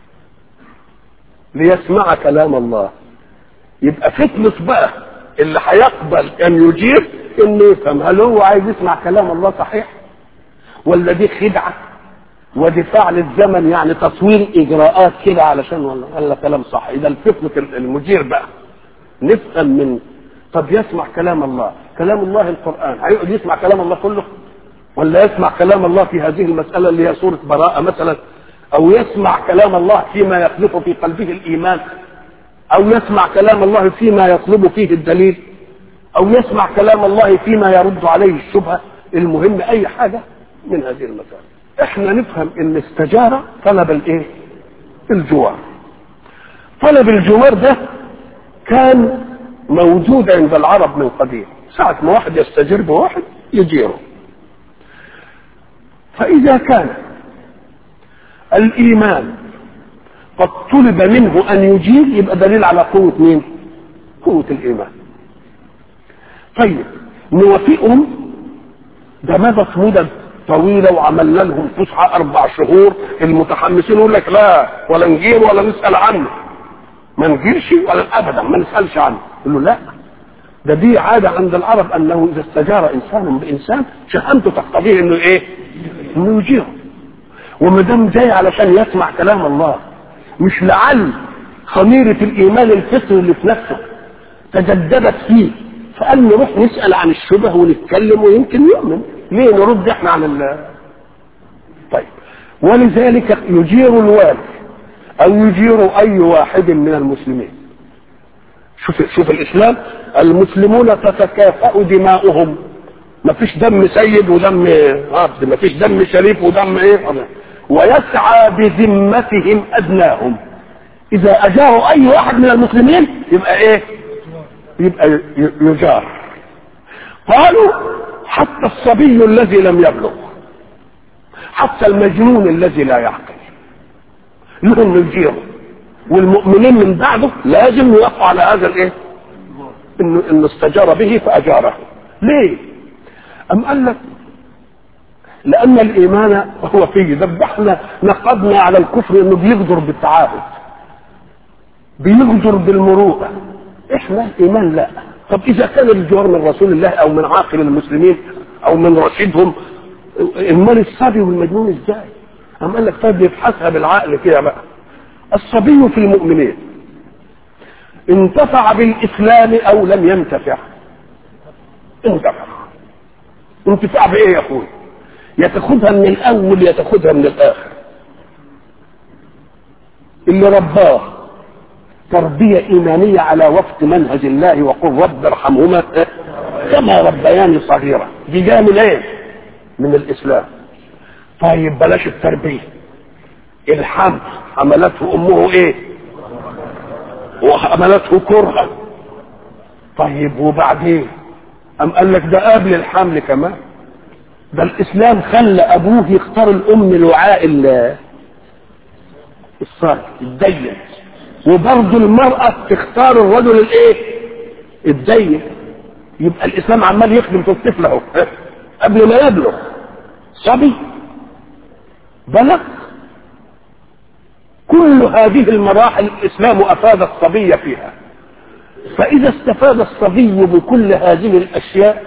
ليسمع كلام الله يبقى فتنة بقى اللي هيقبل ان يجيب انه يفهم هل هو عايز يسمع كلام الله صحيح ولا دي خدعه ودفاع للزمن يعني تصوير اجراءات كده علشان ولا ولا كلام صح اذا الفتنه المدير بقى نفهم من طب يسمع كلام الله كلام الله القران هيقعد يسمع كلام الله كله ولا يسمع كلام الله في هذه المساله اللي هي سوره براءه مثلا او يسمع كلام الله فيما يخلف في قلبه الايمان او يسمع كلام الله فيما يطلب فيه الدليل او يسمع كلام الله فيما يرد عليه الشبهه المهم اي حاجه من هذه المسائل احنا نفهم ان استجاره طلب الايه الجوار طلب الجوار ده كان موجود عند العرب من قديم ساعة ما واحد يستجير بواحد يجيره فإذا كان الإيمان قد طلب منه أن يجير يبقى دليل على قوة مين؟ قوة الإيمان طيب نوافقهم ده مدى مدة طويلة وعملنا لهم فسحة أربع شهور المتحمسين يقول لك لا ولا نجير ولا نسأل عنه ما نجيرش ولا أبدا ما نسألش عنه يقول له لا ده دي عادة عند العرب أنه إذا استجار إنسان بإنسان شهامته تقتضيه إنه إيه؟ إنه يجيره وما دام جاي علشان يسمع كلام الله مش لعل خميرة الإيمان الفطري اللي في نفسه تجددت فيه فقال نروح نسأل عن الشبه ونتكلم ويمكن يؤمن ليه نرد احنا عن ال طيب ولذلك يجير الوالي او يجير اي واحد من المسلمين شوف شوف الاسلام المسلمون تتكافأ دماؤهم ما فيش دم سيد ودم عبد ما فيش دم شريف ودم ايه ويسعى بذمتهم ادناهم اذا اجاروا اي واحد من المسلمين يبقى ايه يبقى يجار قالوا حتى الصبي الذي لم يبلغ حتى المجنون الذي لا يعقل لهم يجيره والمؤمنين من بعده لازم يوقعوا على هذا الايه انه انه استجار به فاجاره ليه ام قال لك لان الايمان هو فيه ذبحنا نقضنا على الكفر انه بيغدر بالتعاهد بيغدر بالمروءه احنا ايمان لا طب اذا كان الجوار من رسول الله او من عاقل المسلمين او من رشيدهم امال الصبي والمجنون ازاي قام قال لك طيب يبحثها بالعقل كده بقى الصبي في المؤمنين انتفع بالاسلام او لم ينتفع انتفع انتفاع بايه يا اخوي يا تاخدها من الاول يا تاخدها من الاخر اللي رباه تربية إيمانية على وفق منهج الله وقل رب ارحمهما كما ربياني صغيرا دي جايه من ايه؟ من الإسلام طيب بلاش التربية الحمل حملته أمه ايه؟ وحملته كرها طيب وبعدين أم قال لك ده قبل الحمل كمان ده الإسلام خلى أبوه يختار الأم الوعاء الصالح الدين وبرضه المرأة تختار الرجل الايه؟ الدين يبقى الإسلام عمال يخدم في الطفل اهو قبل ما يبلغ صبي بلغ كل هذه المراحل الإسلام أفاد الصبي فيها فإذا استفاد الصبي بكل هذه الأشياء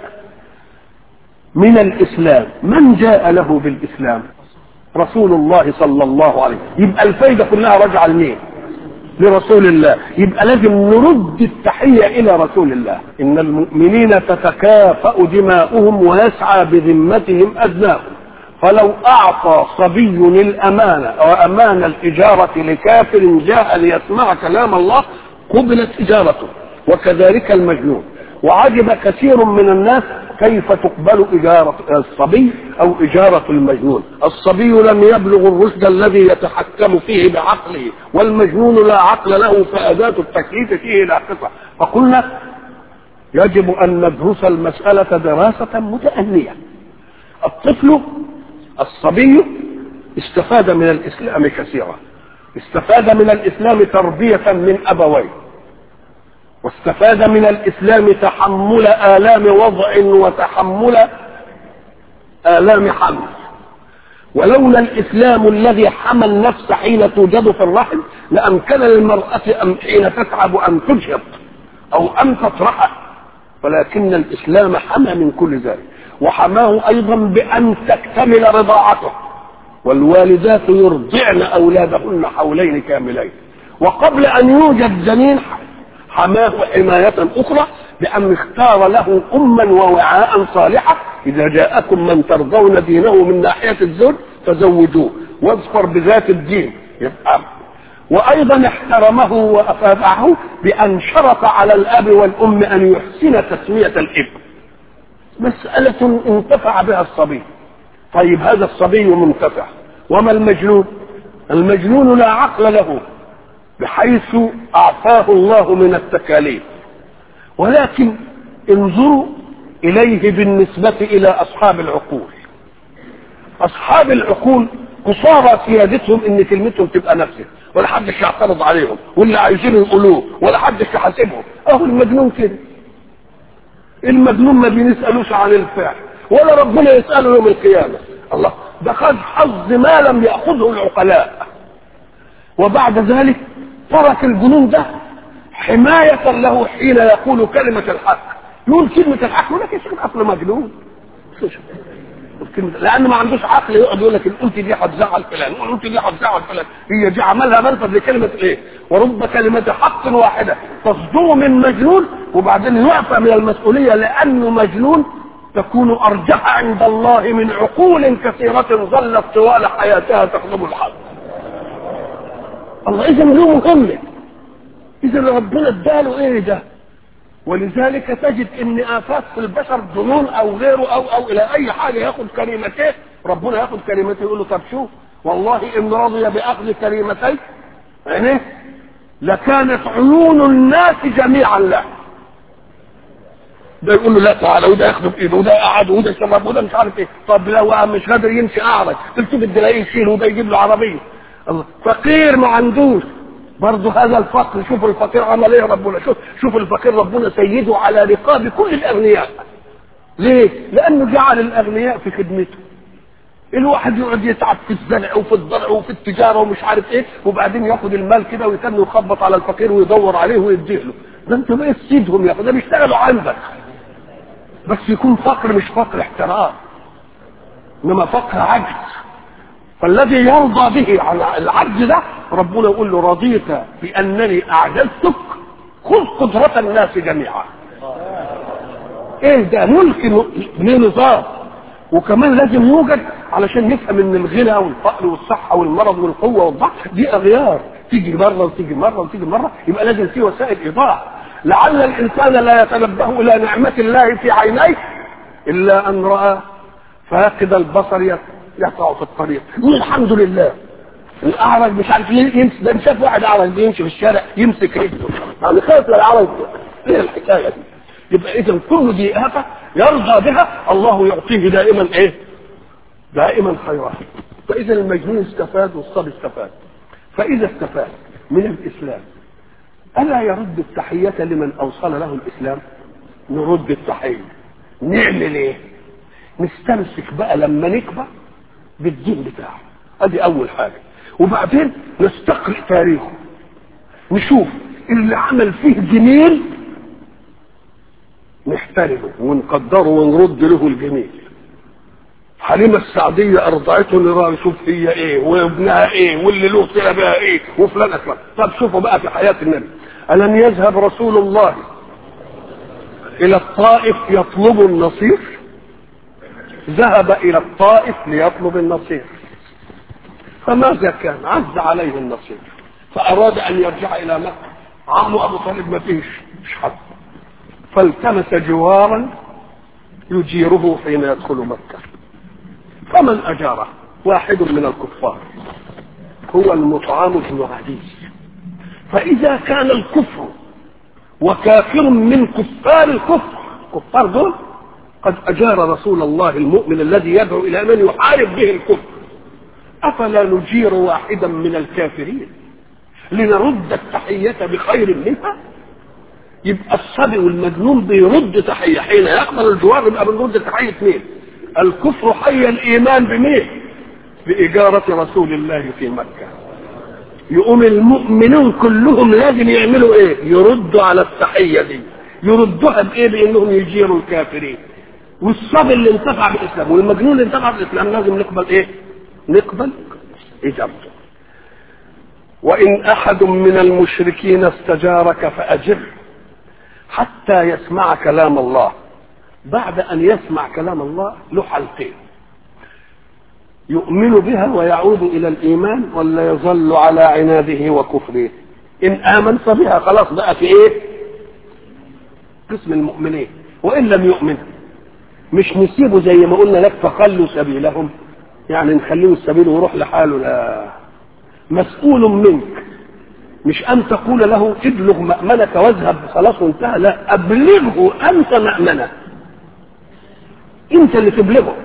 من الإسلام من جاء له بالإسلام رسول الله صلى الله عليه وسلم يبقى الفايدة كلها راجعة لمين لرسول الله يبقى لازم نرد التحية إلى رسول الله إن المؤمنين تتكافأ دماؤهم ويسعى بذمتهم أدناهم فلو أعطى صبي الأمانة وأمان الإجارة لكافر جاء ليسمع كلام الله قبلت إجارته وكذلك المجنون وعجب كثير من الناس كيف تقبل إجارة الصبي أو إجارة المجنون الصبي لم يبلغ الرشد الذي يتحكم فيه بعقله والمجنون لا عقل له فأداة التكليف فيه ناقصة فقلنا يجب أن ندرس المسألة دراسة متأنية الطفل الصبي استفاد من الإسلام كثيرا استفاد من الإسلام تربية من أبويه واستفاد من الإسلام تحمل آلام وضع وتحمل آلام حمل ولولا الإسلام الذي حمى النفس حين توجد في الرحم لأمكن للمرأة أم حين تتعب أن تجهض أو أن تطرح ولكن الإسلام حمى من كل ذلك وحماه أيضا بأن تكتمل رضاعته والوالدات يرضعن أولادهن حولين كاملين وقبل أن يوجد جنين حماه حماية أخرى بأن اختار له أما ووعاء صالحة إذا جاءكم من ترضون دينه من ناحية الزوج فزوجوه واظفر بذات الدين يبقى وأيضا احترمه وأفادعه بأن شرط على الأب والأم أن يحسن تسمية الابن مسألة انتفع بها الصبي طيب هذا الصبي منتفع وما المجنون المجنون لا عقل له بحيث أعطاه الله من التكاليف ولكن انظروا إليه بالنسبة إلى أصحاب العقول أصحاب العقول قصارى سيادتهم إن كلمتهم تبقى نفسه ولا حدش يعترض عليهم واللي عايزين يقولوه ولا حدش يحاسبهم أهو المجنون كده المجنون ما بيسألوش عن الفعل ولا ربنا يسأله يوم القيامة الله ده خد حظ ما لم يأخذه العقلاء وبعد ذلك ترك الجنون ده حماية له حين يقول كلمة الحق يقول كلمة الحق يقول لك يا شيخ أصل مجنون لأنه ما عندوش عقل يقعد يقول لك القلت دي هتزعل فلان القلت دي هتزعل فلان هي دي عملها منفذ لكلمة ايه ورب كلمة حق واحدة تصدر من مجنون وبعدين يعفى من المسؤولية لأنه مجنون تكون أرجح عند الله من عقول كثيرة ظلت طوال حياتها تخدم الحق الله اذا له مهمة اذا ربنا اداله ايه ده ولذلك تجد ان افات في البشر جنون او غيره او او الى اي حاجه ياخذ كلمتين ربنا ياخذ كلمتين يقول له طب شوف والله ان رضي باخذ كلمتين يعني لكانت عيون الناس جميعا له ده يقول له لا تعالى وده ياخده بايده وده قعد وده شرب وده مش عارف ايه طب لو مش قادر يمشي اعرج قلت بدي الاقيه يشيل وده يجيب له عربيه الله فقير ما عندوش برضه هذا الفقر شوف الفقير عمل ايه ربنا شوف شوف الفقير ربنا سيده على رقاب كل الاغنياء ليه؟ لانه جعل الاغنياء في خدمته الواحد يقعد يتعب في الزرع وفي الضرع وفي التجاره ومش عارف ايه وبعدين ياخد المال كده ويتم يخبط على الفقير ويدور عليه ويديه له ده انت بقيت سيدهم يا اخي ده بيشتغلوا عندك بس يكون فقر مش فقر احترام انما فقر عجز فالذي يرضى به على العجز ده ربنا يقول له رضيت بانني اعجزتك خذ قدرة الناس جميعا ايه ده ملك من نظام وكمان لازم يوجد علشان نفهم ان الغنى والفقر والصحه والمرض والقوه والضعف دي اغيار تيجي مره وتيجي مره وتيجي مره يبقى لازم في وسائل ايضاح لعل الانسان لا يتنبه الى نعمه الله في عينيه الا ان راى فاقد البصر يقع في الطريق يقول الحمد لله الاعرج مش عارف ليه يمسك ده شاف واحد اعرج بيمشي في الشارع يمسك رجله يعني خايف الاعرج ايه الحكايه دي يبقى اذا كل دي افه يرضى بها الله يعطيه دائما ايه دائما خيرا فاذا المجنون استفاد والصبي استفاد فاذا استفاد من الاسلام الا يرد التحيه لمن اوصل له الاسلام نرد التحيه نعمل ايه نستمسك بقى لما نكبر بالدين بتاعه ادي اول حاجه وبعدين نستقرئ تاريخه نشوف اللي عمل فيه جميل نحترمه ونقدره ونرد له الجميل حليمة السعدية أرضعته نرى نشوف هي إيه وابنها إيه واللي له صلة بها إيه وفلان أسلم طب شوفوا بقى في حياة النبي ألم يذهب رسول الله إلى الطائف يطلب النصير ذهب إلى الطائف ليطلب النصير فماذا كان عز عليه النصير فأراد أن يرجع إلى مكة عمه أبو طالب ما فيش مش حد فالتمس جوارا يجيره حين يدخل مكة فمن أجاره واحد من الكفار هو المطعم بن عدي فإذا كان الكفر وكافر من كفار الكفر كفار دول قد أجار رسول الله المؤمن الذي يدعو إلى من يحارب به الكفر أفلا نجير واحدا من الكافرين لنرد التحية بخير منها يبقى الصبي والمجنون بيرد تحية حين يقبل الجوار يبقى بنرد تحية مين الكفر حي الإيمان بمين بإجارة رسول الله في مكة يقوم المؤمنون كلهم لازم يعملوا ايه يردوا على التحية دي يردوها بايه بانهم يجيروا الكافرين والصبي اللي انتفع بالاسلام والمجنون اللي انتفع بالاسلام لازم نقبل ايه نقبل اجابته وان احد من المشركين استجارك فاجره حتى يسمع كلام الله بعد ان يسمع كلام الله له حالتين يؤمن بها ويعود الى الايمان ولا يظل على عناده وكفره ان امن فبها خلاص بقى في ايه قسم المؤمنين وان لم يؤمن مش نسيبه زي ما قلنا لك فخلوا سبيلهم يعني نخليه السبيل ويروح لحاله لا مسؤول منك مش ان تقول له ابلغ مأمنك واذهب خلاص وانتهى لا ابلغه انت مأمنك انت اللي تبلغه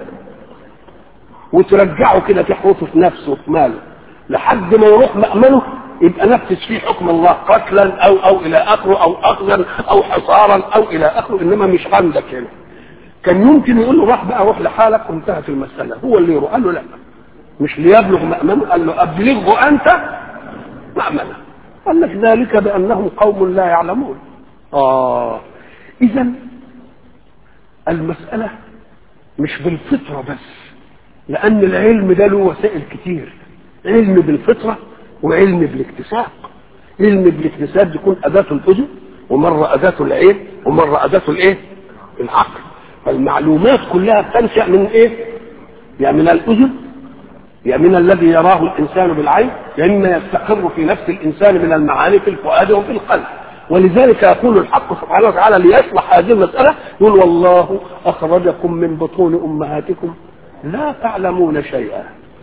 وترجعه كده تحوطه في نفسه وفي ماله لحد ما يروح مأمنه يبقى نفذ فيه حكم الله قتلا او او الى اخره او اخذا او حصارا او الى اخره انما مش عندك هنا كان يمكن يقول له راح بقى روح لحالك وانتهت المساله هو اللي يروح قال له لا مش ليبلغ مأمنه قال له ابلغه انت مأمنه قال لك ذلك بانهم قوم لا يعلمون اه اذا المساله مش بالفطره بس لان العلم ده له وسائل كتير علم بالفطره وعلم بالاكتساب علم بالاكتساب يكون اداه الاذن ومره اداه العين ومره اداه الايه العقل فالمعلومات كلها بتنشا من ايه يا من الاذن يا من الذي يراه الانسان بالعين يا اما يستقر في نفس الانسان من المعاني في الفؤاد وفي القلب ولذلك يقول الحق سبحانه وتعالى ليصلح هذه المساله يقول والله اخرجكم من بطون امهاتكم لا تعلمون شيئا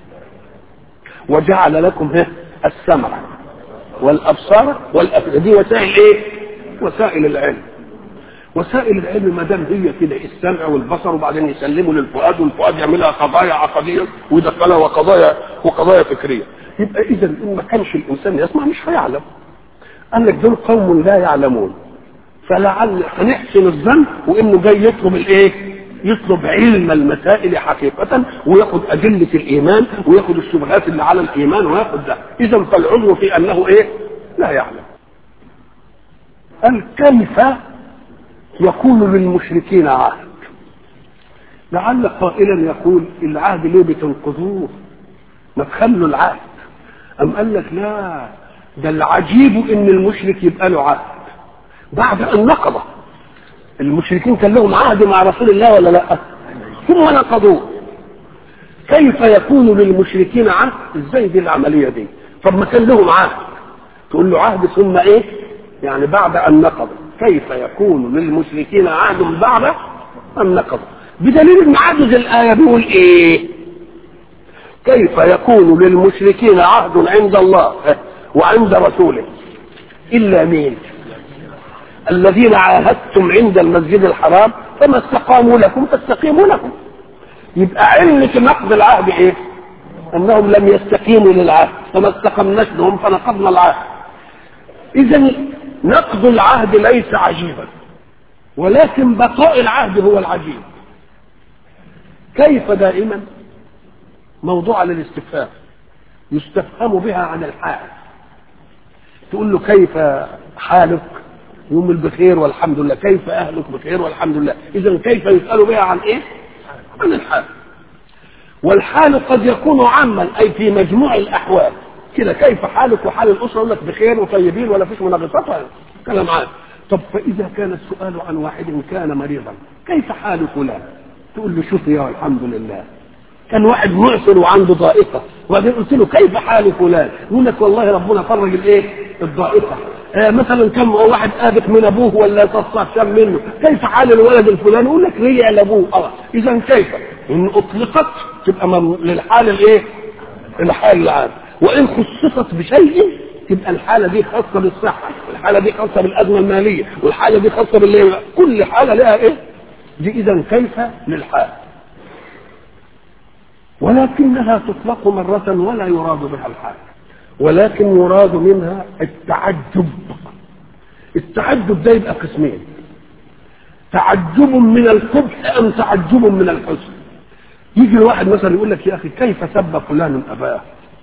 وجعل لكم ها السمع والابصار والافئده دي وسائل ايه وسائل العلم وسائل العلم ما دام هي كده السمع والبصر وبعدين يسلموا للفؤاد والفؤاد يعملها قضايا عقديه ويدخلها وقضايا وقضايا فكريه يبقى اذا ان ما كانش الانسان يسمع مش هيعلم قال لك دول قوم لا يعلمون فلعل هنحسن الظن وانه جاي يطلب الايه يطلب علم المسائل حقيقة وياخد أدلة الإيمان وياخد الشبهات اللي على الإيمان وياخد ده إذا فالعذر في أنه إيه لا يعلم قال كيف يكون للمشركين عهد لعل قائلا يقول العهد ليه بتنقضوه ما تخلوا العهد أم قال لك لا ده العجيب ان المشرك يبقى له عهد بعد ان نقضه المشركين كان لهم عهد مع رسول الله ولا لا ثم نقضوه كيف يكون للمشركين عهد ازاي دي العمليه دي طب ما كان لهم عهد تقول له عهد ثم ايه يعني بعد ان نقضوا كيف يكون للمشركين عهد بعد ان نقضوا بدليل ان عجز الايه بيقول ايه كيف يكون للمشركين عهد عند الله وعند رسوله الا مين الذين عاهدتم عند المسجد الحرام فما استقاموا لكم فاستقيموا لكم يبقى علة نقض العهد ايه انهم لم يستقيموا للعهد فما استقمناش لهم فنقضنا العهد اذا نقض العهد ليس عجيبا ولكن بقاء العهد هو العجيب كيف دائما موضوع للاستفهام يستفهم بها عن الحال تقول له كيف حالك يوم بخير والحمد لله كيف اهلك بخير والحمد لله اذا كيف يسال بها عن ايه عن الحال والحال قد يكون عاما اي في مجموع الاحوال كده كيف حالك وحال الاسره يقول لك بخير وطيبين ولا فيش مناقصات كلام عام طب فاذا كان السؤال عن واحد كان مريضا كيف حال فلان تقول له شوف يا الحمد لله كان واحد معسر وعنده ضائقه وبعدين قلت له كيف حال فلان يقول لك والله ربنا فرج الايه الضائقه آه مثلا كم واحد آبق من ابوه ولا تصف شم منه كيف حال الولد الفلاني يقول لك رجع لابوه اه اذا كيف ان اطلقت تبقى للحال الايه الحال العام وان خصصت بشيء تبقى الحالة دي خاصة بالصحة والحالة دي خاصة بالأزمة المالية والحالة دي خاصة باللي كل حالة لها إيه دي إذا كيف للحال ولكنها تطلق مرة ولا يراد بها الحال ولكن يراد منها التعجب التعجب ده يبقى قسمين تعجب من القبح أم تعجب من الحسن يجي الواحد مثلا يقول لك يا أخي كيف سب فلان أباه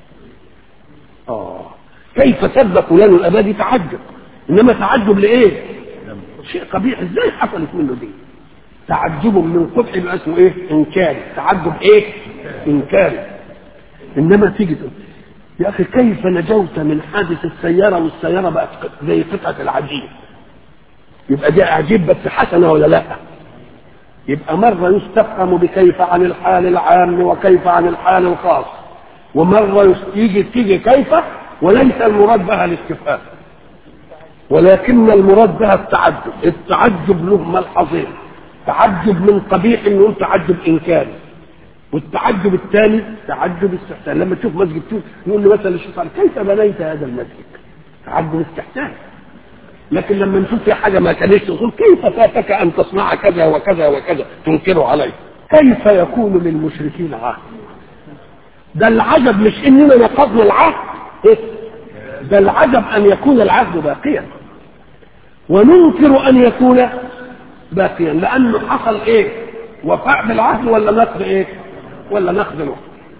آه كيف سب فلان الأباه دي تعجب إنما تعجب لإيه شيء قبيح إزاي حصلت منه دي تعجب من قبح يبقى اسمه ايه انكاري تعجب ايه انكاري انما تيجي تقول يا اخي كيف نجوت من حادث السياره والسياره بقت زي قطعه العجين يبقى دي عجيب بس حسنه ولا لا يبقى مره يستفهم بكيف عن الحال العام وكيف عن الحال الخاص ومره يجي تيجي كيف وليس المراد بها الاستفهام ولكن المراد بها التعجب التعجب له ملحظين تعجب من قبيح نقول تعجب انكاري والتعجب الثاني تعجب استحسان لما تشوف مسجد تشوف يقول له مثلا الشيطان كيف بنيت هذا المسجد تعجب استحسان لكن لما نشوف في حاجه ما كانش تقول كيف فاتك ان تصنع كذا وكذا وكذا تنكره عليه كيف يكون للمشركين عهد ده العجب مش اننا نقضنا العهد إيه؟ ده العجب ان يكون العهد باقيا وننكر ان يكون باقيا لانه حصل ايه وفاء بالعهد ولا نقض ايه ولا نقض له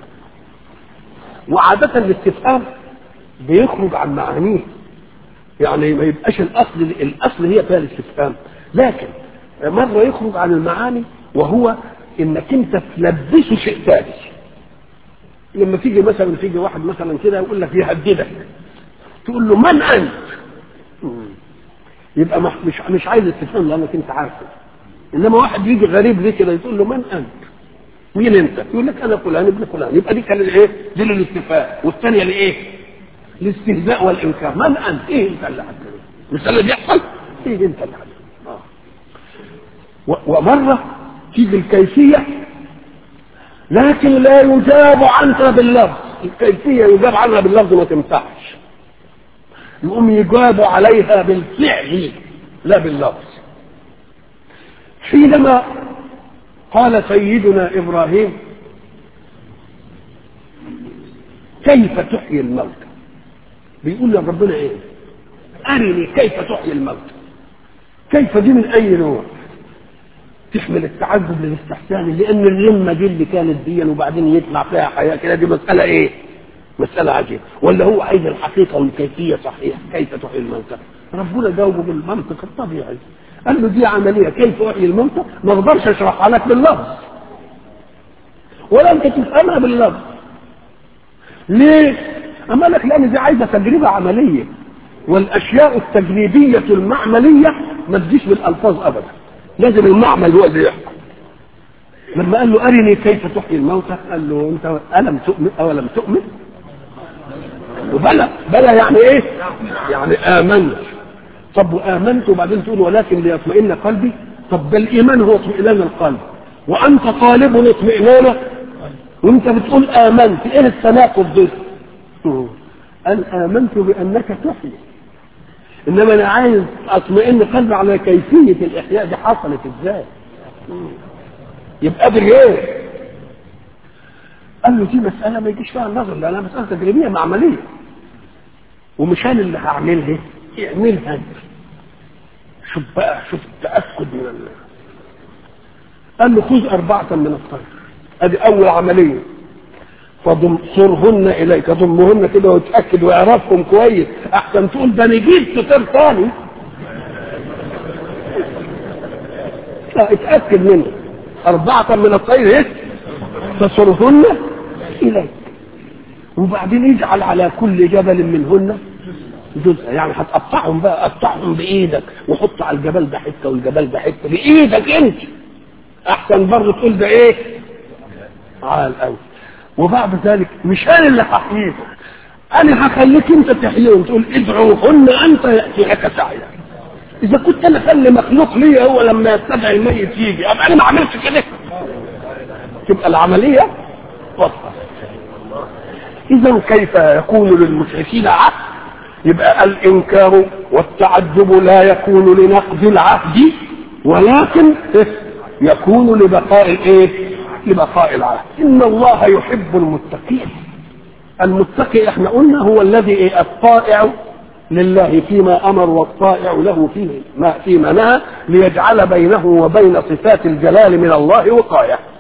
وعادة الاستفهام بيخرج عن معانيه يعني ما يبقاش الاصل الاصل هي فيها الاستفهام لكن مرة يخرج عن المعاني وهو انك انت تلبسه شيء ثاني لما تيجي مثلا تيجي واحد مثلا كده يقول لك يهددك تقول له من انت يبقى مش مش عايز استفهام لانك انت عارفه انما واحد يجي غريب ليه كده تقول له من انت مين انت يقول لك انا فلان ابن فلان يبقى دي كان الايه دي للاستفهام والثانيه لايه الاستهزاء والانكار من انت ايه انت اللي حدث مش اللي بيحصل ايه انت اللي حدث آه. ومره تيجي الكيفيه لكن لا يجاب عنها باللفظ الكيفيه يجاب عنها باللفظ ما تنفعش يقوم يجاب عليها بالفعل لا باللفظ حينما قال سيدنا ابراهيم كيف تحيي الموتى بيقول لك ربنا ايه ارني كيف تحيي الموتى كيف دي من اي نوع تحمل التعجب للاستحسان لان الرمه دي اللي كانت دي وبعدين يطلع فيها حياه كده دي مساله ايه مسألة عجيبة ولا هو عايز الحقيقة والكيفية صحيح كيف تحيي الموتى ربنا جاوبه بالمنطق الطبيعي قال له دي عملية كيف أحيي الموتى ما اقدرش اشرحها لك باللفظ ولا انت تفهمها باللفظ ليه؟ أما لك لأن دي عايزة تجربة عملية والأشياء التجريبية المعملية ما تجيش بالألفاظ أبدا لازم المعمل هو اللي يحكم لما قال له ارني كيف تحيي الموتى قال له انت الم تؤمن او لم تؤمن بلى بلى يعني ايه يعني امنت طب وامنت وبعدين تقول ولكن ليطمئن قلبي طب ده الايمان هو اطمئنان القلب وانت طالب اطمئنانه وانت بتقول امنت ايه التناقض ده قال امنت بانك تحيي انما انا عايز اطمئن قلبي على كيفيه الاحياء دي حصلت ازاي يبقى دي ايه قال له دي مساله ما يجيش فيها النظر لانها مساله تجريبيه معمليه ومش انا اللي هعملها اعملها انت شوف بقى شوف التاكد من الله قال له خذ اربعه من الطير ادي اول عمليه فضم صرهن اليك ضمهن كده وتاكد واعرفهم كويس احسن تقول ده انا جبت طير ثاني لا اتاكد منه اربعه من الطير ايه فصرهن اليك وبعدين يجعل على كل جبل منهن جزء يعني هتقطعهم بقى قطعهم بايدك وحط على الجبل ده حته والجبل ده حته بايدك انت احسن برضه تقول ده ايه عال قوي وبعد ذلك مش انا اللي هحييك انا هخليك انت تحييهم تقول ادعوهن انت ياتي لك سعيا اذا كنت انا خلي مخلوق لي هو لما يستدعي الميت يجي ابقى انا ما عملتش كده تبقى العمليه واضحه اذا كيف يكون للمشركين عهد يبقى الانكار والتعجب لا يكون لنقض العهد ولكن يكون لبقاء الايه لبقاء العهد ان الله يحب المتقين المتقي احنا قلنا هو الذي ايه الطائع لله فيما امر والطائع له فيه ما فيما نهى ليجعل بينه وبين صفات الجلال من الله وقايه